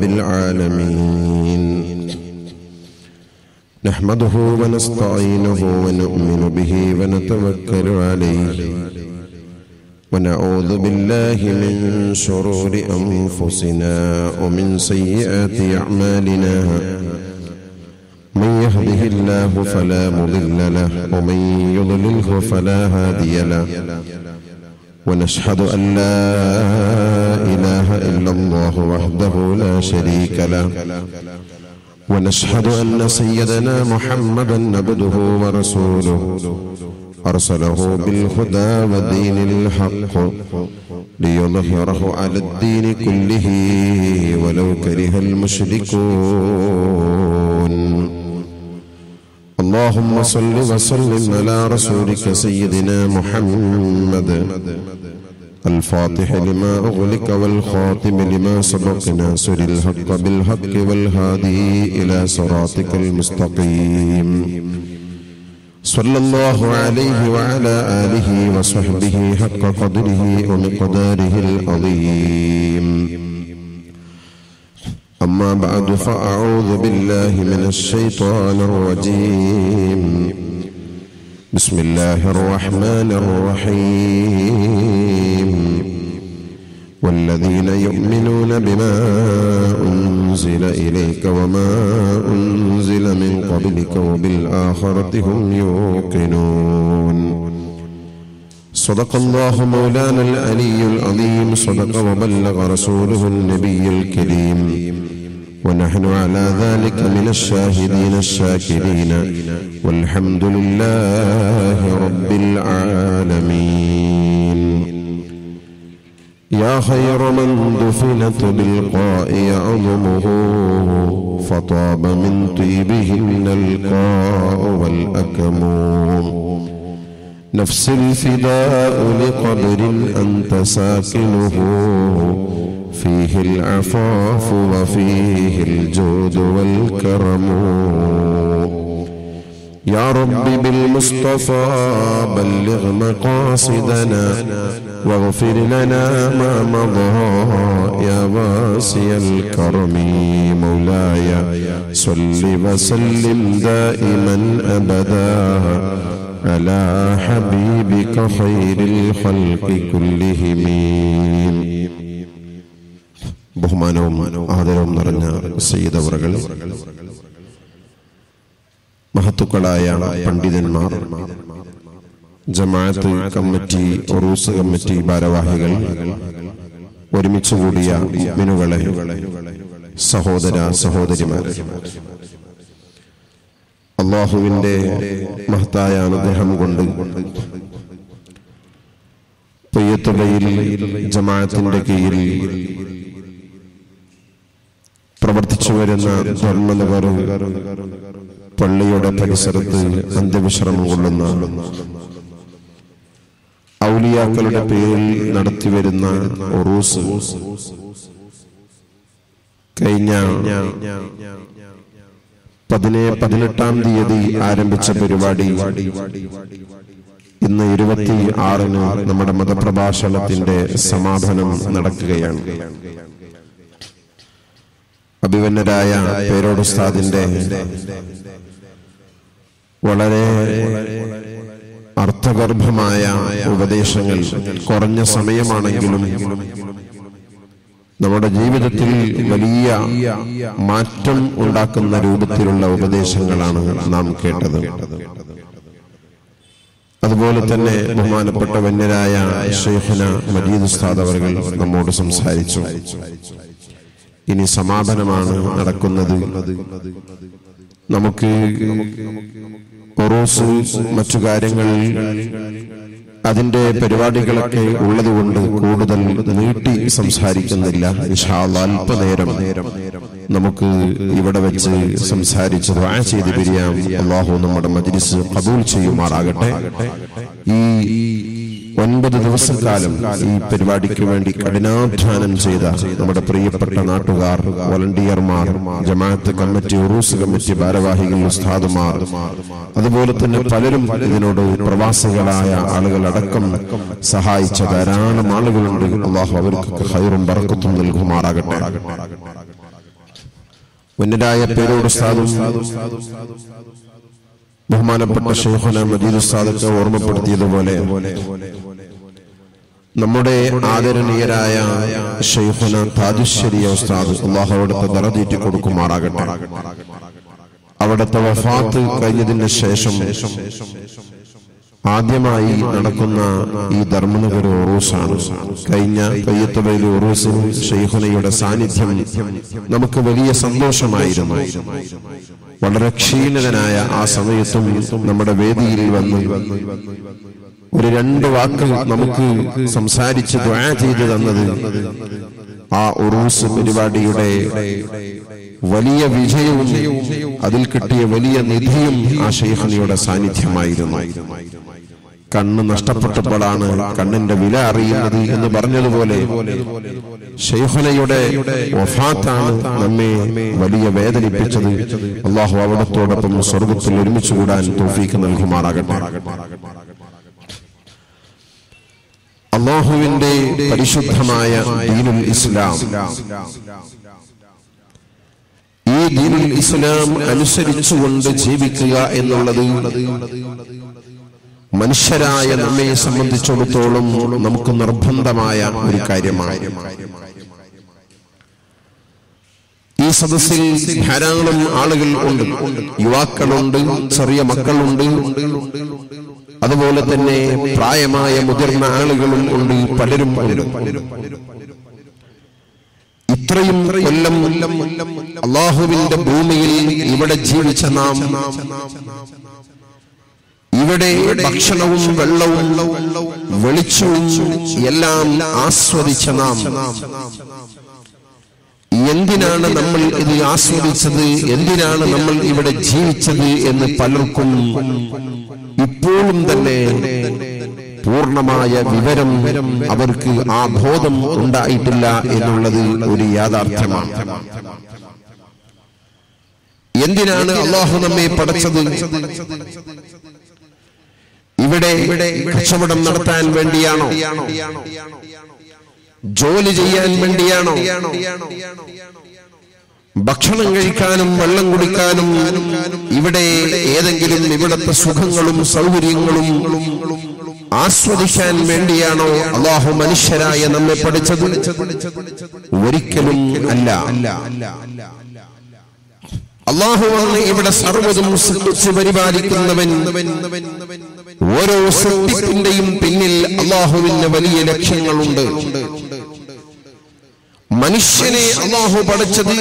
رب العالمين نحمده ونستعينه ونؤمن به ونتوكل عليه ونعوذ بالله من شرور أنفسنا ومن سيئات أعمالنا من يهده الله فلا مضل له ومن يضلله فلا هادي له ونشهد أن لا إله إلا الله وحده لا شريك له ونشهد أن سيدنا محمدا عبده ورسوله أرسله بالهدى ودين الحق ليظهره على الدين كله ولو كره المشركون اللهم صل وسلم على رسولك سيدنا محمد الفاتح لما أغلق والخاتم لما سبق ناصر الحق بالحق والهادي إلى صراطك المستقيم صلى الله عليه وعلى آله وصحبه حق قدره ومقداره العظيم أما بعد فأعوذ بالله من الشيطان الرجيم بسم الله الرحمن الرحيم والذين يؤمنون بما أنزل إليك وما أنزل من قبلك وبالآخرة هم يوقنون صدق الله مولانا العلي العظيم صدق وبلغ رسوله النبي الكريم ونحن على ذلك من الشاهدين الشاكرين والحمد لله رب العالمين يا خير من دفنت بالقاء عظمه فطاب من طيبهن القاء والأكم نفس الفداء لقبر أنت ساكنه فيه العفاف وفيه الجود والكرم يا رب بالمصطفى بلغ مقاصدنا واغفر لنا ما مضى يا واسي الكرم مولاي صل وسلم دائما ابدا على حبيبك خير الخلق كلهم ബഹുമാനവും ആദരവും നിറഞ്ഞ സയ്യിദ് അവറുകൾ മഹത്തുക്കളായ പണ്ഡിതന്മാർ ജമാഅത്ത് കമ്മിറ്റി ഒറൂസ് കമ്മിറ്റി ഭാരവാഹികൾ ഒരുമിച്ച് കൂടിയ മിനുകളെ സഹോദര സഹോദരിമാർ അള്ളാഹുവിന്റെ മഹത്തായ അനുഗ്രഹം കൊണ്ട് പെയ്യത്തുടയിൽ ജമാഅത്തിന്റെ കീഴിൽ പ്രവർത്തിച്ചു വരുന്ന ധർമ്മനഗർ പള്ളിയുടെ പരിസരത്ത് അന്ത്യവിശ്രമം കൊള്ളുന്ന ഔലിയാക്കളുടെ പേരിൽ നടത്തിവരുന്ന ഒറൂസ് കഴിഞ്ഞ പതിനേ പതിനെട്ടാം തീയതി ആരംഭിച്ച പരിപാടി ഇന്ന് ഇരുപത്തി ആറിന് നമ്മുടെ മതപ്രഭാഷണത്തിന്റെ സമാപനം നടക്കുകയാണ് അഭിവന്നരായ പേരോട് ഉസ്താദിന്റെ വളരെ അർത്ഥഗർഭമായ ഉപദേശങ്ങൾ കുറഞ്ഞ സമയമാണെങ്കിലും നമ്മുടെ ജീവിതത്തിൽ വലിയ മാറ്റം ഉണ്ടാക്കുന്ന രൂപത്തിലുള്ള ഉപദേശങ്ങളാണ് നാം കേട്ടത് അതുപോലെ തന്നെ ബഹുമാനപ്പെട്ട വന്യരായ ഷെയ്ഖന മജീദ് ഉസ്താദ് അവർ നമ്മോട് സംസാരിച്ചു ഇനി സമാപനമാണ് നടക്കുന്നത് നമുക്ക് ഒറോസ് മറ്റു കാര്യങ്ങളിൽ അതിന്റെ പരിപാടികളൊക്കെ ഉള്ളതുകൊണ്ട് കൂടുതൽ നീട്ടി സംസാരിക്കുന്നില്ല ഇൻഷാല്ല അല്പനേരം നമുക്ക് ഇവിടെ വെച്ച് സംസാരിച്ച് ദ്വാ ചെയ്ത് പിരിയാം അള്ളാഹു നമ്മുടെ മജ്ലിസ് കബൂൽ ചെയ്യുമാറാകട്ടെ ഈ ഒൻപത് ദിവസക്കാലം ഈ പരിപാടിക്ക് വേണ്ടി കഠിനാധ്വാനം ചെയ്ത നമ്മുടെ പ്രിയപ്പെട്ട നാട്ടുകാർ വോളണ്ടിയർമാർ ജമാഅത്ത് കമ്മിറ്റി ഉറൂസ് കമ്മിറ്റി ഭാരവാഹികൾ ഉസ്താദുമാർ അതുപോലെ തന്നെ പലരും ഇതിനോട് പ്രവാസികളായ ആളുകൾ അടക്കം സഹായിച്ച ധാരാളം ആളുകളുണ്ട് അള്ളാഹു അവർക്ക് ഹൈറും ബറക്കത്തും നൽകുമാറാകട്ടെ മുന്നരായ പേരോട് ഉസ്താദും ബഹുമാനപ്പെട്ട ഷെയ്ഖുന മജീദ് ഉസ്താദൊക്കെ ഓർമ്മപ്പെടുത്തിയതുപോലെ നമ്മുടെ ആദരണീയരായ ഷെയ്ഖുന താജുശ്ശേരിയ ഉസ്താദ് അള്ളാഹു അവിടുത്തെ ദറതീറ്റി കൊടുക്കുമാറാകട്ടെ അവിടുത്തെ വഫാത്ത് കഴിഞ്ഞതിന് ശേഷം ആദ്യമായി നടക്കുന്ന ഈ ധർമ്മനഗര ഉറൂസാണ് കഴിഞ്ഞ കയ്യത്തുബയിലെ ഉറൂസിൽ ഷെയ്ഖുനയുടെ സാന്നിധ്യം നമുക്ക് വലിയ സന്തോഷമായിരുന്നു വളരെ ക്ഷീണിതനായ ആ സമയത്തും നമ്മുടെ വേദിയിൽ വന്ന് ഒരു രണ്ട് വാക്ക് നമുക്ക് സംസാരിച്ച് ദ്വാ ചെയ്തു തന്നത് ആ ഉറൂസ് പരിപാടിയുടെ വലിയ വിജയവും അതിൽ കിട്ടിയ വലിയ നിധിയും ആ ഷെയ്ഖനിയുടെ സാന്നിധ്യമായിരുന്നു കണ്ണ് നഷ്ടപ്പെട്ടപ്പോഴാണ് കണ്ണിന്റെ വില അറിയുന്നത് എന്ന് പറഞ്ഞതുപോലെ ഷെയ്ഖുനയുടെ വഫാത്താണ് നമ്മെ വലിയ വേദനിപ്പിച്ചത് അള്ളാഹു അവിടത്തോടൊപ്പം സ്വർഗത്തിൽ ഒരുമിച്ച് കൂടാൻ തോഫീക്ക് നൽകുമാറാകട്ടെ അള്ളാഹുവിന്റെ പരിശുദ്ധമായ ദീനുൽ ഇസ്ലാം ഈ ദീനുൽ ഇസ്ലാം അനുസരിച്ചുകൊണ്ട് ജീവിക്കുക എന്നുള്ളത് മനുഷ്യരായ നമ്മെ സംബന്ധിച്ചിടത്തോളം നമുക്ക് നിർബന്ധമായ ഒരു കാര്യമാണ് ഈ സദസ്സിൽ ധാരാളം ആളുകൾ ഉണ്ട് യുവാക്കളുണ്ട് ചെറിയ മക്കളുണ്ട് അതുപോലെ തന്നെ പ്രായമായ മുതിർന്ന ആളുകളും ഉണ്ട് പലരും ഉണ്ട് ഇത്രയും കൊല്ലം അള്ളാഹുവിന്റെ ഭൂമിയിൽ ഇവിടെ ജീവിച്ച നാം ഇവിടെ ഭക്ഷണവും വെള്ളവും വെളിച്ചവും എല്ലാം ആസ്വദിച്ച നാം എന്തിനാണ് നമ്മൾ ഇത് ആസ്വദിച്ചത് എന്തിനാണ് നമ്മൾ ഇവിടെ ജീവിച്ചത് എന്ന് പലർക്കും ഇപ്പോഴും തന്നെ പൂർണ്ണമായ വിവരം അവർക്ക് ആ ബോധം ഉണ്ടായിട്ടില്ല എന്നുള്ളത് ഒരു യാഥാർത്ഥ്യമാണ് എന്തിനാണ് അള്ളാഹു നമ്മെ പടച്ചത് ഇവിടെ കച്ചവടം നടത്താൻ വേണ്ടിയാണോ ജോലി ചെയ്യാൻ വേണ്ടിയാണോ ഭക്ഷണം കഴിക്കാനും വെള്ളം കുടിക്കാനും ഇവിടെ ഏതെങ്കിലും ഇവിടത്തെ സുഖങ്ങളും സൗകര്യങ്ങളും ആസ്വദിക്കാൻ വേണ്ടിയാണോ അള്ളാഹു മനുഷ്യരായ നമ്മെ പഠിച്ചത് ഒരിക്കലും അല്ല അള്ളാഹുവാണ് ഇവിടെ സർവ്വതും സൃഷ്ടിച്ച് പരിപാലിക്കുന്നവൻ ഓരോ സൃഷ്ടിപ്പിന്റെയും പിന്നിൽ അള്ളാഹുവിന് വലിയ ലക്ഷ്യങ്ങളുണ്ട് മനുഷ്യനെ അള്ളാഹു പഠിച്ചത്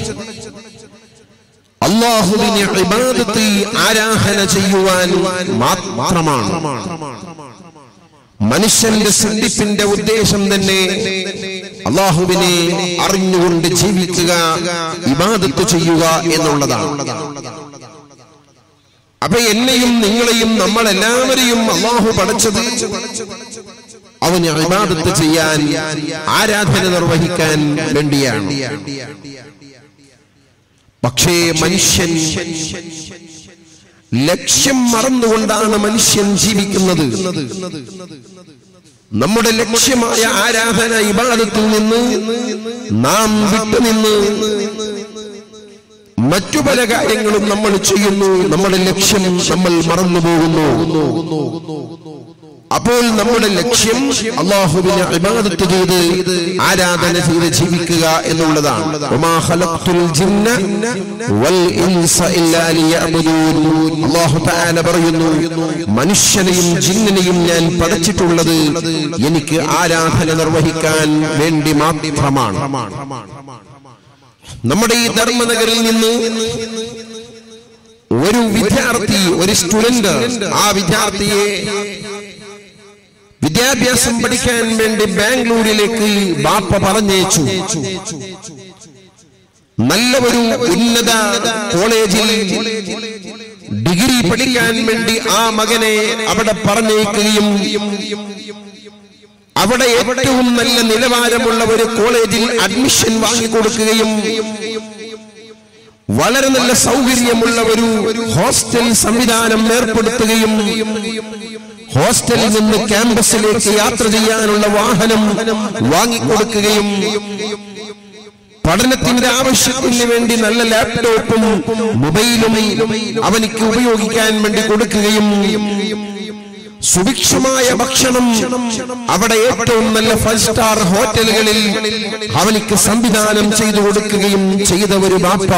അള്ളാഹുവിനെ ഇബാദത്ത് ആരാധന ചെയ്യുവാൻ മാത്രമാണ് മനുഷ്യന്റെ സൃഷ്ടിപ്പിന്റെ ഉദ്ദേശം തന്നെ അള്ളാഹുവിനെ അറിഞ്ഞുകൊണ്ട് ജീവിക്കുക ഇബാദത്ത് ചെയ്യുക എന്നുള്ളതാണ് അപ്പൊ എന്നെയും നിങ്ങളെയും നമ്മളെല്ലാവരെയും അള്ളാഹു പഠിച്ചത് അവന് ഇബാദത്ത് ചെയ്യാൻ ആരാധന നിർവഹിക്കാൻ വേണ്ടിയാണ് പക്ഷേ മനുഷ്യൻ ലക്ഷ്യം മറന്നുകൊണ്ടാണ് മനുഷ്യൻ ജീവിക്കുന്നത് നമ്മുടെ ലക്ഷ്യമായ ആരാധന ഇബാദത്തിൽ നിന്ന് നാം വിട്ടുനിന്ന് മറ്റു പല കാര്യങ്ങളും നമ്മൾ ചെയ്യുന്നു നമ്മുടെ ലക്ഷ്യം നമ്മൾ മറന്നു പോകുന്നു അപ്പോൾ നമ്മുടെ ലക്ഷ്യം അള്ളാഹുവിനെ ഇബാദത്ത് ചെയ്ത് ആരാധന ചെയ്ത് ജീവിക്കുക എന്നുള്ളതാണ് വമാ ഖലഖ്തുൽ ജിന്ന വൽ ഇൻസ ഇല്ലാ ലിയഅ്ബുദൂൻ അല്ലാഹു തആല പറയുന്നു മനുഷ്യനെയും ജിന്നിനെയും ഞാൻ പടച്ചിട്ടുള്ളത് എനിക്ക് ആരാധന നിർവഹിക്കാൻ വേണ്ടി മാത്രമാണ് നമ്മുടെ ഈ ധർമ്മനഗറിൽ നിന്ന് ഒരു വിദ്യാർത്ഥി ഒരു സ്റ്റുഡന്റ് ആ വിദ്യാർത്ഥിയെ വിദ്യാഭ്യാസം പഠിക്കാൻ വേണ്ടി ബാംഗ്ലൂരിലേക്ക് ബാപ്പ പറഞ്ഞേച്ചു നല്ല ഒരു ഉന്നത കോളേജിൽ ഡിഗ്രി പഠിക്കാൻ വേണ്ടി ആ മകനെ അവിടെ പറഞ്ഞേക്കുകയും അവിടെ ഏറ്റവും നല്ല നിലവാരമുള്ള ഒരു കോളേജിൽ അഡ്മിഷൻ വാങ്ങിക്കൊടുക്കുകയും വളരെ നല്ല സൗകര്യമുള്ള ഒരു ഹോസ്റ്റൽ സംവിധാനം ഏർപ്പെടുത്തുകയും ഹോസ്റ്റലിൽ നിന്ന് ക്യാമ്പസിലേക്ക് യാത്ര ചെയ്യാനുള്ള വാഹനം വാങ്ങിക്കൊടുക്കുകയും പഠനത്തിന്റെ ആവശ്യത്തിന് വേണ്ടി നല്ല ലാപ്ടോപ്പും മൊബൈലും അവനിക്ക് ഉപയോഗിക്കാൻ വേണ്ടി കൊടുക്കുകയും സുഭിക്ഷമായ ഭക്ഷണം അവിടെ ഏറ്റവും നല്ല ഫൈവ് സ്റ്റാർ ഹോട്ടലുകളിൽ അവനിക്ക് സംവിധാനം ചെയ്തു കൊടുക്കുകയും ചെയ്ത ഒരു ബാപ്പ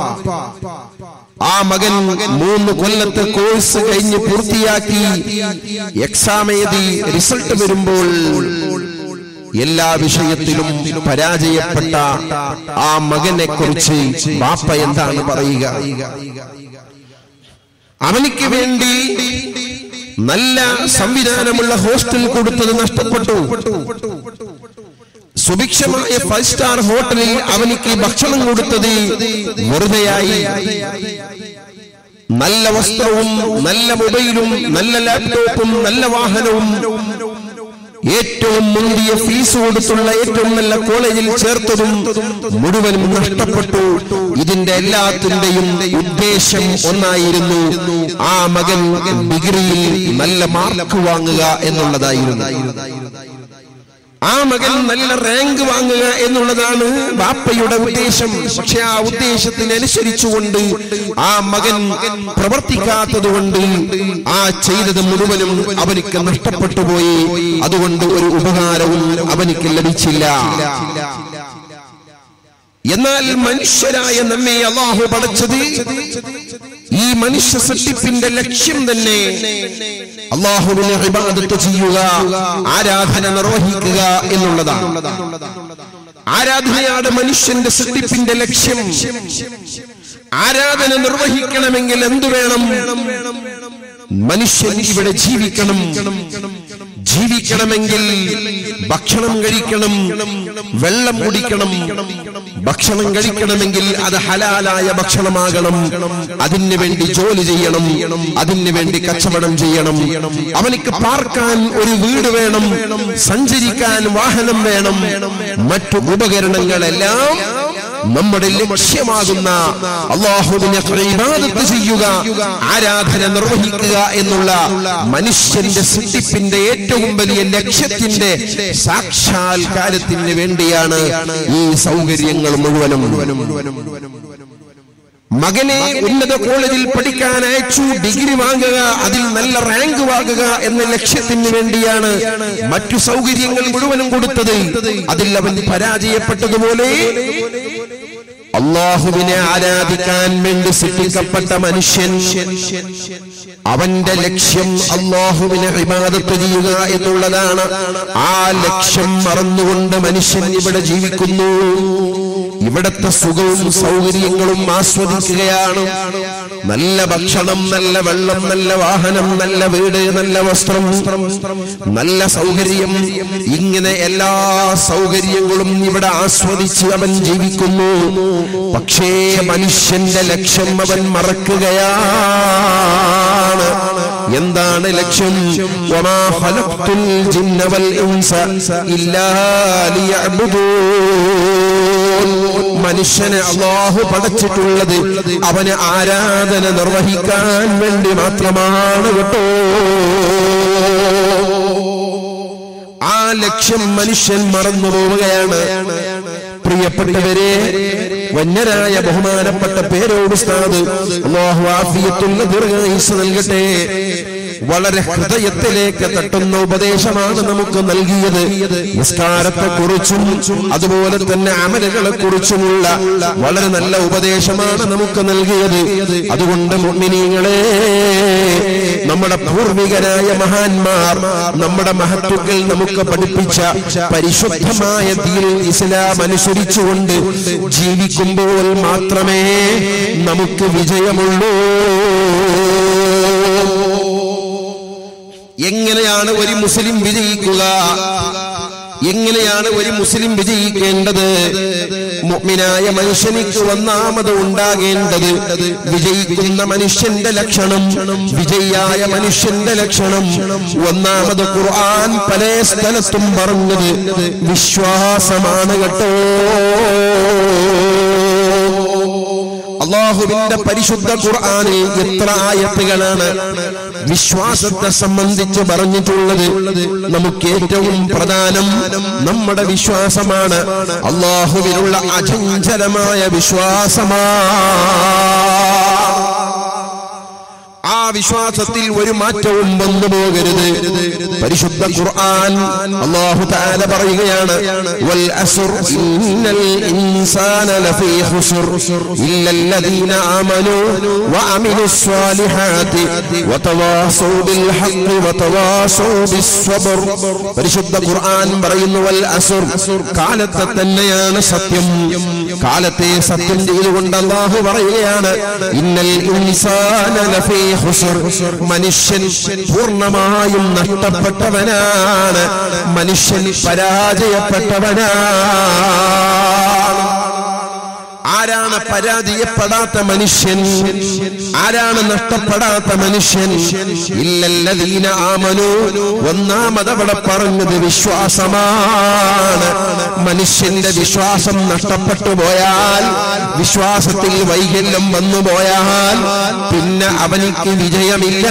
ആ മകൻ മൂന്ന് കൊല്ലത്തെ കോഴ്സ് കഴിഞ്ഞ് പൂർത്തിയാക്കി എക്സാം എഴുതി റിസൾട്ട് വരുമ്പോൾ എല്ലാ വിഷയത്തിലും പരാജയപ്പെട്ട ആ മകനെ കുറിച്ച് ബാപ്പ എന്താണ് പറയുക അവനിക്ക് വേണ്ടി നല്ല സംവിധാനമുള്ള ഹോസ്റ്റൽ കൊടുത്തത് നഷ്ടപ്പെട്ടു സുഭിക്ഷമായ ഫൈവ് സ്റ്റാർ ഹോട്ടലിൽ അവനിക്ക് ഭക്ഷണം കൊടുത്തത് വെറുതെയായി നല്ല വസ്ത്രവും നല്ല മൊബൈലും നല്ല ലാപ്ടോപ്പും നല്ല വാഹനവും ഏറ്റവും മുന്തിയ ഫീസ് കൊടുത്തുള്ള ഏറ്റവും നല്ല കോളേജിൽ ചേർത്തതും മുഴുവനും നഷ്ടപ്പെട്ടു ഇതിന്റെ എല്ലാത്തിന്റെയും ഉദ്ദേശം ഒന്നായിരുന്നു ആ മകൻ ഡിഗ്രിയിൽ നല്ല മാർക്ക് വാങ്ങുക എന്നുള്ളതായിരുന്നു ആ മകൻ നല്ല റാങ്ക് വാങ്ങുക എന്നുള്ളതാണ് ബാപ്പയുടെ ഉദ്ദേശം പക്ഷെ ആ ഉദ്ദേശത്തിനനുസരിച്ചുകൊണ്ട് ആ മകൻ പ്രവർത്തിക്കാത്തത് കൊണ്ട് ആ ചെയ്തത് മുഴുവനും അവനിക്ക് നഷ്ടപ്പെട്ടു പോയി അതുകൊണ്ട് ഒരു ഉപകാരവും അവനിക്ക് ലഭിച്ചില്ല എന്നാൽ മനുഷ്യരായ നമ്മെ അള്ളാഹു പഠിച്ചത് ഈ മനുഷ്യ സൃഷ്ടിപ്പിന്റെ ലക്ഷ്യം തന്നെ അള്ളാഹുവിനെ ഇബാദത്ത് ചെയ്യുക ആരാധന നിർവഹിക്കുക എന്നുള്ളതാണ് ആരാധനയാണ് മനുഷ്യന്റെ സൃഷ്ടിപ്പിന്റെ ലക്ഷ്യം ആരാധന നിർവഹിക്കണമെങ്കിൽ എന്തു വേണം മനുഷ്യൻ ഇവിടെ ജീവിക്കണം ജീവിക്കണമെങ്കിൽ ഭക്ഷണം കഴിക്കണം വെള്ളം കുടിക്കണം ഭക്ഷണം കഴിക്കണമെങ്കിൽ അത് ഹലാലായ ഭക്ഷണമാകണം അതിന് വേണ്ടി ജോലി ചെയ്യണം അതിന് വേണ്ടി കച്ചവടം ചെയ്യണം അവനിക്ക് പാർക്കാൻ ഒരു വീട് വേണം സഞ്ചരിക്കാൻ വാഹനം വേണം മറ്റു ഉപകരണങ്ങളെല്ലാം നമ്മുടെ ലക്ഷ്യമാകുന്ന അള്ളാഹുവിനെ ഇബാദത്ത് ചെയ്യുക ആരാധന നിർവഹിക്കുക എന്നുള്ള മനുഷ്യന്റെ സൃഷ്ടിപ്പിന്റെ ഏറ്റവും വലിയ ലക്ഷ്യത്തിന്റെ സാക്ഷാത്കാരത്തിന് വേണ്ടിയാണ് ഈ സൗകര്യങ്ങൾ മുഴുവനും മകനെ ഉന്നത കോളേജിൽ പഠിക്കാൻ അയച്ചു ഡിഗ്രി വാങ്ങുക അതിൽ നല്ല റാങ്ക് വാങ്ങുക എന്ന ലക്ഷ്യത്തിന് വേണ്ടിയാണ് മറ്റു സൗകര്യങ്ങൾ മുഴുവനും കൊടുത്തത് അതിൽ അവൻ പരാജയപ്പെട്ടതുപോലെ അള്ളാഹുവിനെ ആരാധിക്കാൻ വേണ്ടി സൃഷ്ടിക്കപ്പെട്ട മനുഷ്യൻ അവന്റെ ലക്ഷ്യം അള്ളാഹുവിനെ ഇബാദത്ത് ചെയ്യുക എന്നുള്ളതാണ് ആ ലക്ഷ്യം മറന്നുകൊണ്ട് മനുഷ്യൻ ഇവിടെ ജീവിക്കുന്നു ഇവിടത്തെ സുഖവും സൗകര്യങ്ങളും ആസ്വദിക്കുകയാണ് നല്ല ഭക്ഷണം നല്ല വെള്ളം നല്ല വാഹനം നല്ല വീട് നല്ല വസ്ത്രം നല്ല സൗകര്യം ഇങ്ങനെ എല്ലാ സൗകര്യങ്ങളും ഇവിടെ ആസ്വദിച്ച് അവൻ ജീവിക്കുന്നു പക്ഷേ മനുഷ്യന്റെ ലക്ഷ്യം അവൻ മറക്കുകയാണ് എന്താണ് ലക്ഷ്യം വമാ ഖലഖ്തുൽ ജിന്ന വൽ ഇൻസ ഇല്ലാ ലിയഅ്ബുദൂൻ മനുഷ്യനെ അള്ളാഹു പടച്ചിട്ടുള്ളത് അവന് ആരാധന നിർവഹിക്കാൻ വേണ്ടി മാത്രമാണ് കേട്ടോ ആ ലക്ഷ്യം മനുഷ്യൻ മറന്നു പോവുകയാണ് പ്രിയപ്പെട്ടവരെ വന്യരായ ബഹുമാനപ്പെട്ട പേരോട് സ്ഥാത് അള്ളാഹു ആഫിയത്തുള്ള ദീർഘായുസ് നൽകട്ടെ വളരെ ഹൃദയത്തിലേക്ക് തട്ടുന്ന ഉപദേശമാണ് നമുക്ക് നൽകിയത് നിസ്കാരത്തെ കുറിച്ചും അതുപോലെ തന്നെ അമലുകളെ കുറിച്ചുമുള്ള വളരെ നല്ല ഉപദേശമാണ് നമുക്ക് നൽകിയത് അതുകൊണ്ട് മുഗ്മിനീങ്ങളെ നമ്മുടെ പൂർവികരായ മഹാന്മാർ നമ്മുടെ മഹത്വങ്ങൾ നമുക്ക് പഠിപ്പിച്ച പരിശുദ്ധമായ ദീൻ ഇസ്ലാം അനുസരിച്ചുകൊണ്ട് ജീവിക്കുമ്പോൾ മാത്രമേ നമുക്ക് വിജയമുള്ളൂ എങ്ങനെയാണ് ഒരു മുസ്ലിം വിജയിക്കുക എങ്ങനെയാണ് ഒരു മുസ്ലിം വിജയിക്കേണ്ടത് മുഅ്മിനായ മനുഷ്യനിക്ക് ഒന്നാമത് ഉണ്ടാകേണ്ടത് വിജയിക്കുന്ന മനുഷ്യന്റെ ലക്ഷണം വിജയിയായ മനുഷ്യന്റെ ലക്ഷണം ഒന്നാമത് ഖുർആൻ പല സ്ഥലത്തും പറഞ്ഞത് വിശ്വാസമാണ് കേട്ടോ അള്ളാഹുവിന്റെ പരിശുദ്ധ ഖുർആനിൽ എത്ര ആയത്തുകളാണ് വിശ്വാസത്തെ സംബന്ധിച്ച് പറഞ്ഞിട്ടുള്ളത് നമുക്ക് ഏറ്റവും പ്രധാനം നമ്മുടെ വിശ്വാസമാണ് അള്ളാഹുവിനുള്ള അചഞ്ചലമായ വിശ്വാസമാണ് ആ വിശ്വാസത്തിൽ ഒരു മാറ്റവും വന്നു പോകരുത് പരിശുദ്ധ ഖുർആൻ അല്ലാഹു തആല പറയുകയാണ് വൽ അസ്ർ ഇന്നൽ ഇൻസാന ലഫീ ഖുസ്ർ ഇല്ലല്ലദീന ആമനൂ വഅമിലുസ് സ്വാലിഹാത്തി വതവാസൗ ബിൽ ഹഖ് വതവാസൗ ബിസ്സബ്ർ പരിശുദ്ധ ഖുർആൻ പറയുന്നു വൽ അസ്ർ കാലത്തെ തന്നെയാണ് സത്യം കാലത്തെ സത്യം ചെയ്തുകൊണ്ട് അല്ലാഹു പറയുകയാണ് ഇന്നൽ ഇൻസാന ലഫീ ഖുസ്ർ മനുഷ്യൻ പൂർണ്ണമായും നഷ്ടപ്പെട്ടവനാണ് മനുഷ്യൻ പരാജയപ്പെട്ടവനാണ് ആരാണ് പരാജയപ്പെടാത്ത മനുഷ്യൻ ആരാണ് നഷ്ടപ്പെടാത്ത മനുഷ്യൻ ഇല്ലല്ലതീന ആമനു ഒന്നാമതവിടെ പറഞ്ഞത് വിശ്വാസമാണ് മനുഷ്യന്റെ വിശ്വാസം നഷ്ടപ്പെട്ടു പോയാൽ വിശ്വാസത്തിൽ വൈകല്യം വന്നു പോയാൽ പിന്നെ അവനിക്ക് വിജയമില്ല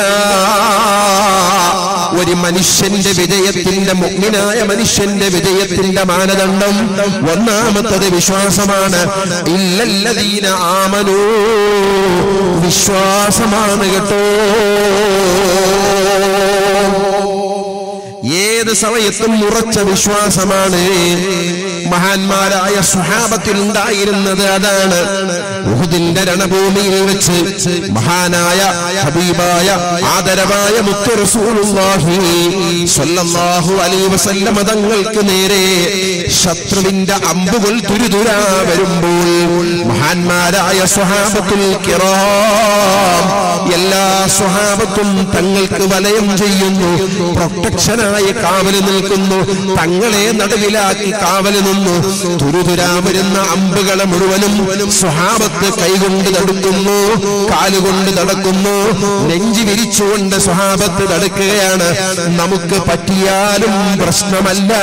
ഒരു മനുഷ്യന്റെ വിജയത്തിന്റെ മുഗ്മിനായ മനുഷ്യന്റെ വിജയത്തിന്റെ മാനദണ്ഡം ഒന്നാമത്തത് വിശ്വാസമാണ് ഇല്ലല്ലതീന ആമനോ വിശ്വാസമാണ് കേട്ടോ ഏത് സമയത്തും ഉറച്ച വിശ്വാസമാണ് മഹാന്മാരായ സുഹാബത്തിൽ ഉണ്ടായിരുന്നത് അതാണ് ഉഹുദിന്റെ രണഭൂമിയിൽ വെച്ച് മഹാനായ ഹബീബായ ആദരവായ മുത്തു റസൂലുള്ളാഹി സ്വല്ലല്ലാഹു അലൈഹി വസല്ലമ തങ്ങൾക്ക് നേരെ ശത്രുവിന്റെ അമ്പുകൾ തുരുതുരാ വരുമ്പോൾ മഹാന്മാരായ സുഹാബത്തുൽ കിറാം എല്ലാ സുഹാബത്തും തങ്ങൾക്ക് വലയം ചെയ്യുന്നു പ്രൊട്ടക്ഷനായി കാവല് നിൽക്കുന്നു തങ്ങളെ നടുവിലാക്കി കാവല് നിന്നു തുരുതുരാ വരുന്ന അമ്പുകളെ മുഴുവനും സ്വഹാബത്ത് കൈകൊണ്ട് തടുക്കുന്നു കാലുകൊണ്ട് തടക്കുന്നു നെഞ്ചി വിരിച്ചുകൊണ്ട് സ്വഹാബത്ത് തടുക്കുകയാണ് നമുക്ക് പറ്റിയാലും പ്രശ്നമല്ല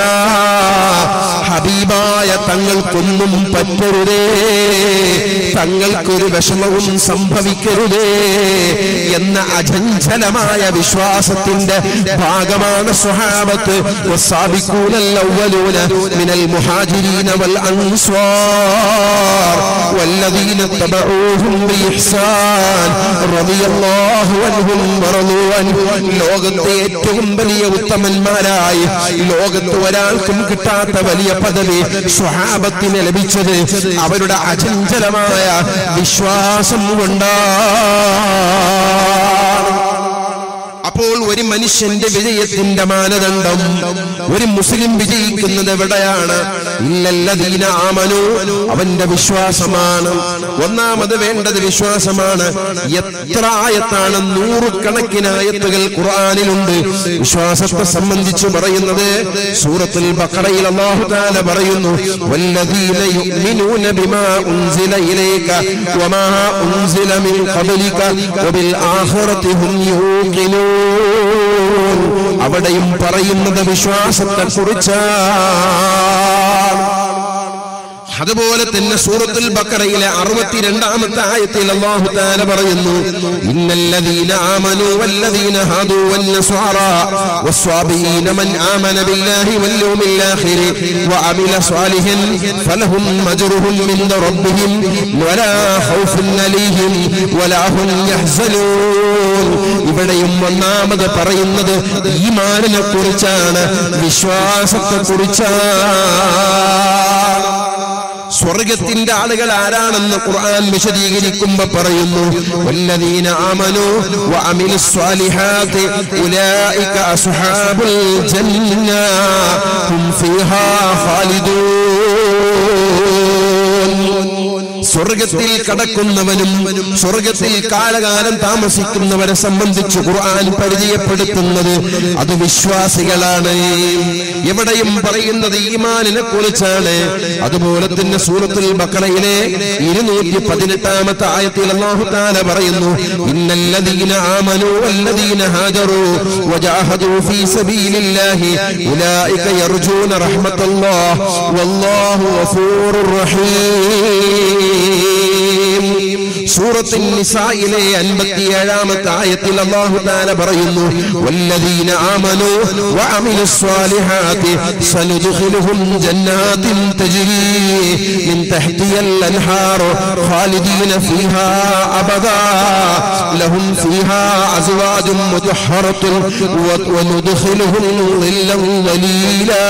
ഹബീബായ തങ്ങൾക്കൊന്നും പറ്റരുതേ തങ്ങൾക്കൊരു വിഷമവും സംഭവിക്കരുതേ എന്ന അചഞ്ചലമായ വിശ്വാസത്തിന്റെ ഭാഗമാണ് സ്വഹാബത്ത് والسابقون الأولون من المهاجرين والأنصار والذين اتبعوهم بإحسان رضي الله عنهم ورضوا عنه ലോകത്തെ ഏറ്റവും വലിയ ഉത്തമന്മാരായി ലോകത്ത് ഒരാൾക്കും കിട്ടാത്ത വലിയ പദവി സ്വഹാബത്തിന് ലഭിച്ചത് അവരുടെ അചഞ്ചലമായ വിശ്വാസം കൊണ്ടാണ് അപ്പോൾ ഒരു മനുഷ്യന്റെ വിജയത്തിന്റെ മാനദണ്ഡം ഒരു മുസ്ലിം വിജയിക്കുന്നത് എവിടെയാണ് ഇല്ലല്ലതീന ആമനു അവന്റെ വിശ്വാസമാണ് ഒന്നാമത് വേണ്ടത് വിശ്വാസമാണ് എത്ര ആയത്താണ് നൂറുകണക്കിന് ആയത്തുകൾ ഖുർആനിലുണ്ട് വിശ്വാസത്തെ സംബന്ധിച്ച് പറയുന്നത് സൂറത്തുൽ ബഖറയിൽ അല്ലാഹു തആല പറയുന്നു വല്ലദീന യുഅ്മിനൂന ബിമാ ഉൻസില ഇലൈക വമാ ഉൻസില മിൻ ഖബ്ലിക വബിൽ ആഖിറതി ഹും യൂഖിനൂൻ അവിടെയും പറയുന്നത് വിശ്വാസത്തെ കുറിച്ചാണ് അതുപോലെ തന്നെ സൂറത്തുൽ ബക്കറയിലെ അറുപത്തിരണ്ടാമത്തെ ആയത്തിൽ അല്ലാഹു തആല പറയുന്നു ഇന്നല്ലദീന ആമനു വല്ലദീന ഹാദു വന്നസ്വാറ വസ്വാബീന മൻ ആമന ബില്ലാഹി വൽ യൗമിൽ ആഖിർ വഅമില സ്വാലിഹൻ ഫലഹും അജ്റുഹും മിൻ റബ്ബിഹിം വലാ ഖൗഫുൻ അലൈഹിം വലാ ഹും യഹ്സനൂൻ ഇവിടെയും ഒന്നാമത് പറയുന്നത് ഈമാനിനെ കുറിച്ചാണ് വിശ്വാസത്തെ കുറിച്ചാണ് സ്വർഗത്തിന്റെ ആളുകൾ ആരാണെന്ന് ഖുർആൻ വിശദീകരിക്കുമ്പോ പറയുന്നു വല്ലദീന ആമനു വഅമിലു സ്വാലിഹാത്തി ഉലൈക അസ്ഹാബുൽ ജന്ന ഹും ഫീഹാ ഖാലിദൂൻ സ്വർഗത്തിൽ കടക്കുന്നവനും സ്വർഗത്തിൽ കാലകാലം താമസിക്കുന്നവരെ സംബന്ധിച്ച് ഖുർആൻ പരിചയപ്പെടുത്തുന്നത് അത് വിശ്വാസികളാണ് എവിടെയും പറയുന്നത് ഈമാനിനെ കുറിച്ചാണ് അതുപോലെ തന്നെ സൂറത്തുൽ ബക്കറയിലെ ഇരുന്നൂറ്റി പതിനെട്ടാമത്തെ ആയത്തിൽ അല്ലാഹു തആല പറയുന്നു ഇന്നല്ലദീന ആമനു വല്ലദീന ഹാജറു വജാഹദു ഫീ സബീലില്ലാഹി ഉലൈക യർജൂന റഹ്മത്തല്ലാഹ് വല്ലാഹു ഗഫൂറുർ റഹീം സൂറത്തിൻ നിസായിലെ അൻപത്തിയേഴാമത്തെ ആയത്തിൽ അല്ലാഹു തആല പറയുന്നു വല്ലദീന ആമനു വഅമിലു സ്വാലിഹാത്തി സനുദ്ഖിലുഹും ജന്നാത്തിൻ തജ്രി മിൻ തഹ്തിഹൽ അൻഹാർ ഖാലിദീന ഫീഹാ അബദാ ലഹും ഫീഹാ അസ്വാജും മുതഹറത്തുൻ വനുദ്ഖിലുഹും ളില്ലൻ ദലീലാ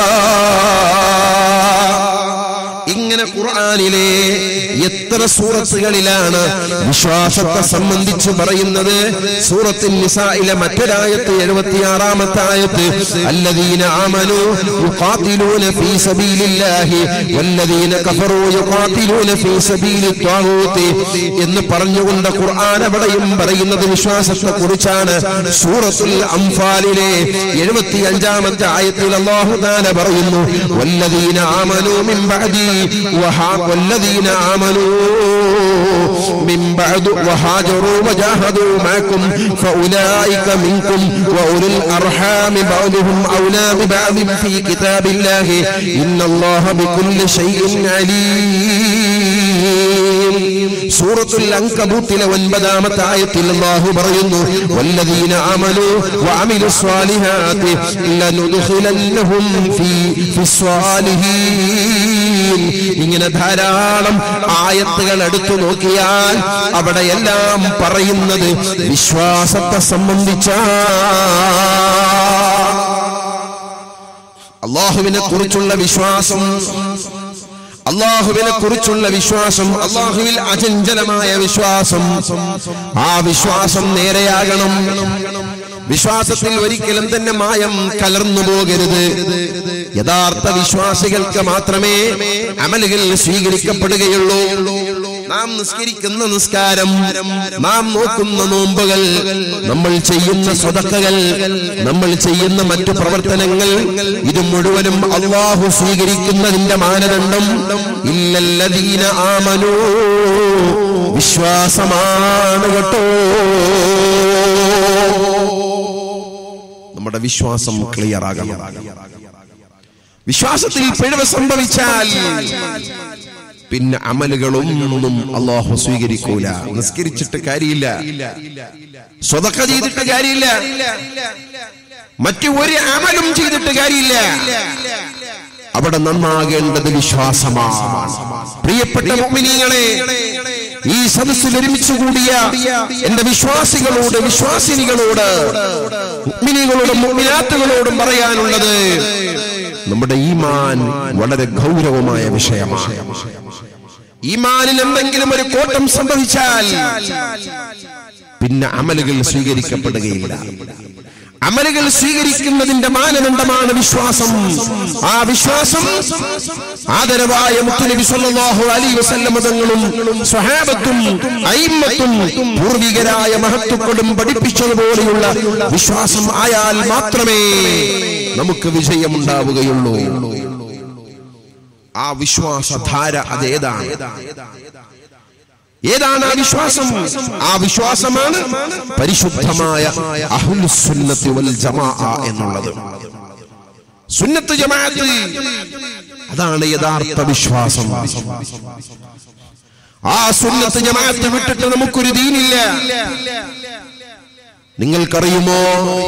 ഇങ്ങനെ ഖുർആനിലെ എത്ര സൂറത്തുകളിലാണ് വിശ്വാസത്തെ സംബന്ധിച്ച് പറയുന്നത് സൂറത്തിൻ നിസായിലെ മറ്റൊരായത്ത് എഴുപത്തിയാറാമത്തെ ആയത്ത് അല്ലദീന ആമനു യുഖാതിലൂന ഫീ സബീലില്ലാഹി വല്ലദീന കഫറൂ യുഖാതിലൂന ഫീ സബീലി ത്വാഗൂത്തി എന്ന് പറഞ്ഞുകൊണ്ട് ഖുർആൻ അവിടെയും പറയുന്നത് വിശ്വാസത്തെ കുറിച്ചാണ് സൂറത്തുൽ അംഫാലിലെ എഴുപത്തിയഞ്ചാമത്തെ ആയത്തിൽ അല്ലാഹു തആല പറയുന്നു വല്ലദീന ആമനു മിൻ ബഅദി وها- والذين آمنوا من بعد وهاجروا وجاهدوا معكم فأولئك منكم وأولي الأرحام بعضهم أولى ببعض في كتاب الله إن الله بكل شيء عليم സൂറത്തുൽ അങ്കബൂത്തിലെ ഒൻപതാമത്തെ ആയത്തിൽ അല്ലാഹു പറയുന്നു വല്ലദീന ആമനു വഅമിലു സ്വാലിഹാത്തി ലനുദ്ഖിലന്നഹും ഫീ ഫിസ്വാലിഹീൻ ഇങ്ങനെ ധാരാളം ആയത്തുകൾ എടുത്തു നോക്കിയാൽ അവിടെയെല്ലാം പറയുന്നത് വിശ്വാസത്തെ സംബന്ധിച്ച അള്ളാഹുവിനെ കുറിച്ചുള്ള വിശ്വാസം അള്ളാഹുവിനെ കുറിച്ചുള്ള വിശ്വാസം അള്ളാഹുവിൽ അചഞ്ചലമായ വിശ്വാസം ആ വിശ്വാസം നേരെയാകണം വിശ്വാസത്തിൽ ഒരിക്കലും തന്നെ മായം കലർന്നു പോകരുത് യഥാർത്ഥ വിശ്വാസികൾക്ക് മാത്രമേ അമലുകൾ സ്വീകരിക്കപ്പെടുകയുള്ളൂ നാം നിസ്കരിക്കുന്ന നിസ്കാരം നാം നോക്കുന്ന നോമ്പുകൾ നമ്മൾ ചെയ്യുന്ന സ്വതക്കകൾ നമ്മൾ ചെയ്യുന്ന മറ്റു പ്രവർത്തനങ്ങൾ ഇത് മുഴുവനും അള്ളാഹു സ്വീകരിക്കുന്നതിന്റെ മാനദണ്ഡം ഇല്ലല്ലദീന ആമനോ വിശ്വാസമാണ് കേട്ടോ നമ്മുടെ വിശ്വാസം ക്ലിയർ ആകണം വിശ്വാസത്തിൽ പിഴവ് സംഭവിച്ചാൽ പിന്നെ അമലുകളൊന്നും അള്ളാഹു സ്വീകരിക്കൂല നിസ്കരിച്ചിട്ട് കാര്യമില്ല സ്വതക്ക ചെയ്തിട്ട് കാര്യമില്ല മറ്റു ഒരു അമലും ചെയ്തിട്ട് കാര്യമില്ല അവിടെ നന്നാകേണ്ടത് വിശ്വാസമാണ് പ്രിയപ്പെട്ട മുഅ്മിനീങ്ങളെ ഈ സദസ്സിൽ ഒരുമിച്ച് കൂടിയ എന്റെ വിശ്വാസികളോട് വിശ്വാസിനികളോട് മുഅ്മിനീകളോടും മുഅ്മിനാത്തുകളോടും പറയാനുള്ളത് നമ്മുടെ ഈമാൻ വളരെ ഗൗരവമായ വിഷയമാണ് ഈമാനിൽ എന്തെങ്കിലും ഒരു കോട്ടം സംഭവിച്ചാൽ പിന്നെ അമലുകൾ സ്വീകരിക്കപ്പെടുകയില്ല അമലുകൾ സ്വീകരിക്കുന്നതിന്റെ മാനദണ്ഡമാണ് വിശ്വാസം ആ വിശ്വാസം ആദരവായ മുത്തുനബി സല്ലല്ലാഹു അലൈഹി വസല്ലം തങ്ങളും സ്വഹാബത്തും അയിമ്മത്തും പൂർവികരായ മഹത്തുക്കളും പഠിപ്പിച്ചതുപോലെയുള്ള വിശ്വാസം ആയാൽ മാത്രമേ നമുക്ക് വിജയമുണ്ടാവുകയുള്ളൂ ആ വിശ്വാസധാര അതേതാണ് ഏതാണ് ആ വിശ്വാസം ആ വിശ്വാസമാണ് പരിശുദ്ധമായ അഹ്ലുസുന്നത്തി വൽ ജമാഅ എന്നുള്ളത് സുന്നത്ത് ജമാഅത്ത് അതാണ് യഥാർത്ഥ വിശ്വാസം ആ സുന്നത്ത് ജമാഅത്ത് വിട്ടിട്ട് നമുക്കൊരു ദീനില്ല നിങ്ങൾക്കറിയുമോ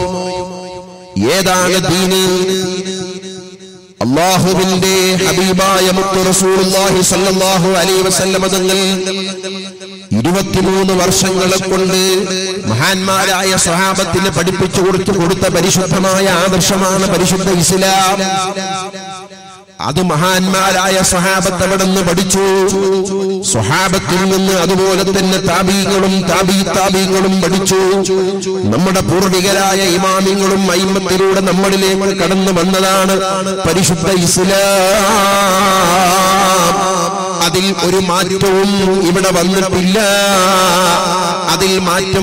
ഏതാണ് ദീന് അള്ളാഹുവിന്റെ ഹബീബായ മുത്തു റസൂലുള്ളാഹി സല്ലല്ലാഹു അലൈഹി വസല്ലമ തങ്ങൾ ഇരുപത്തിമൂന്ന് വർഷങ്ങളെ കൊണ്ട് മഹാന്മാരായ സ്വഹാബത്തിന് പഠിപ്പിച്ചു കൊടുത്തു കൊടുത്ത പരിശുദ്ധമായ ആദർശമാണ് പരിശുദ്ധ ഇസ്ലാം അത് മഹാന്മാരായ സ്വഹാബത്ത് അവിടെ നിന്ന് പഠിച്ചു സ്വഹാബത്തിൽ നിന്ന് അതുപോലെ തന്നെ താബീങ്ങളും താബീ താബീങ്ങളും പഠിച്ചു നമ്മുടെ പൂർവികരായ ഇമാമിങ്ങളും അയിമത്തിലൂടെ നമ്മളിലേക്ക് കടന്നു വന്നതാണ് പരിശുദ്ധ ഇസ്ലാം അതിൽ ഒരു മാറ്റവും ഇവിടെ വന്നിട്ടില്ല അതിൽ മാറ്റം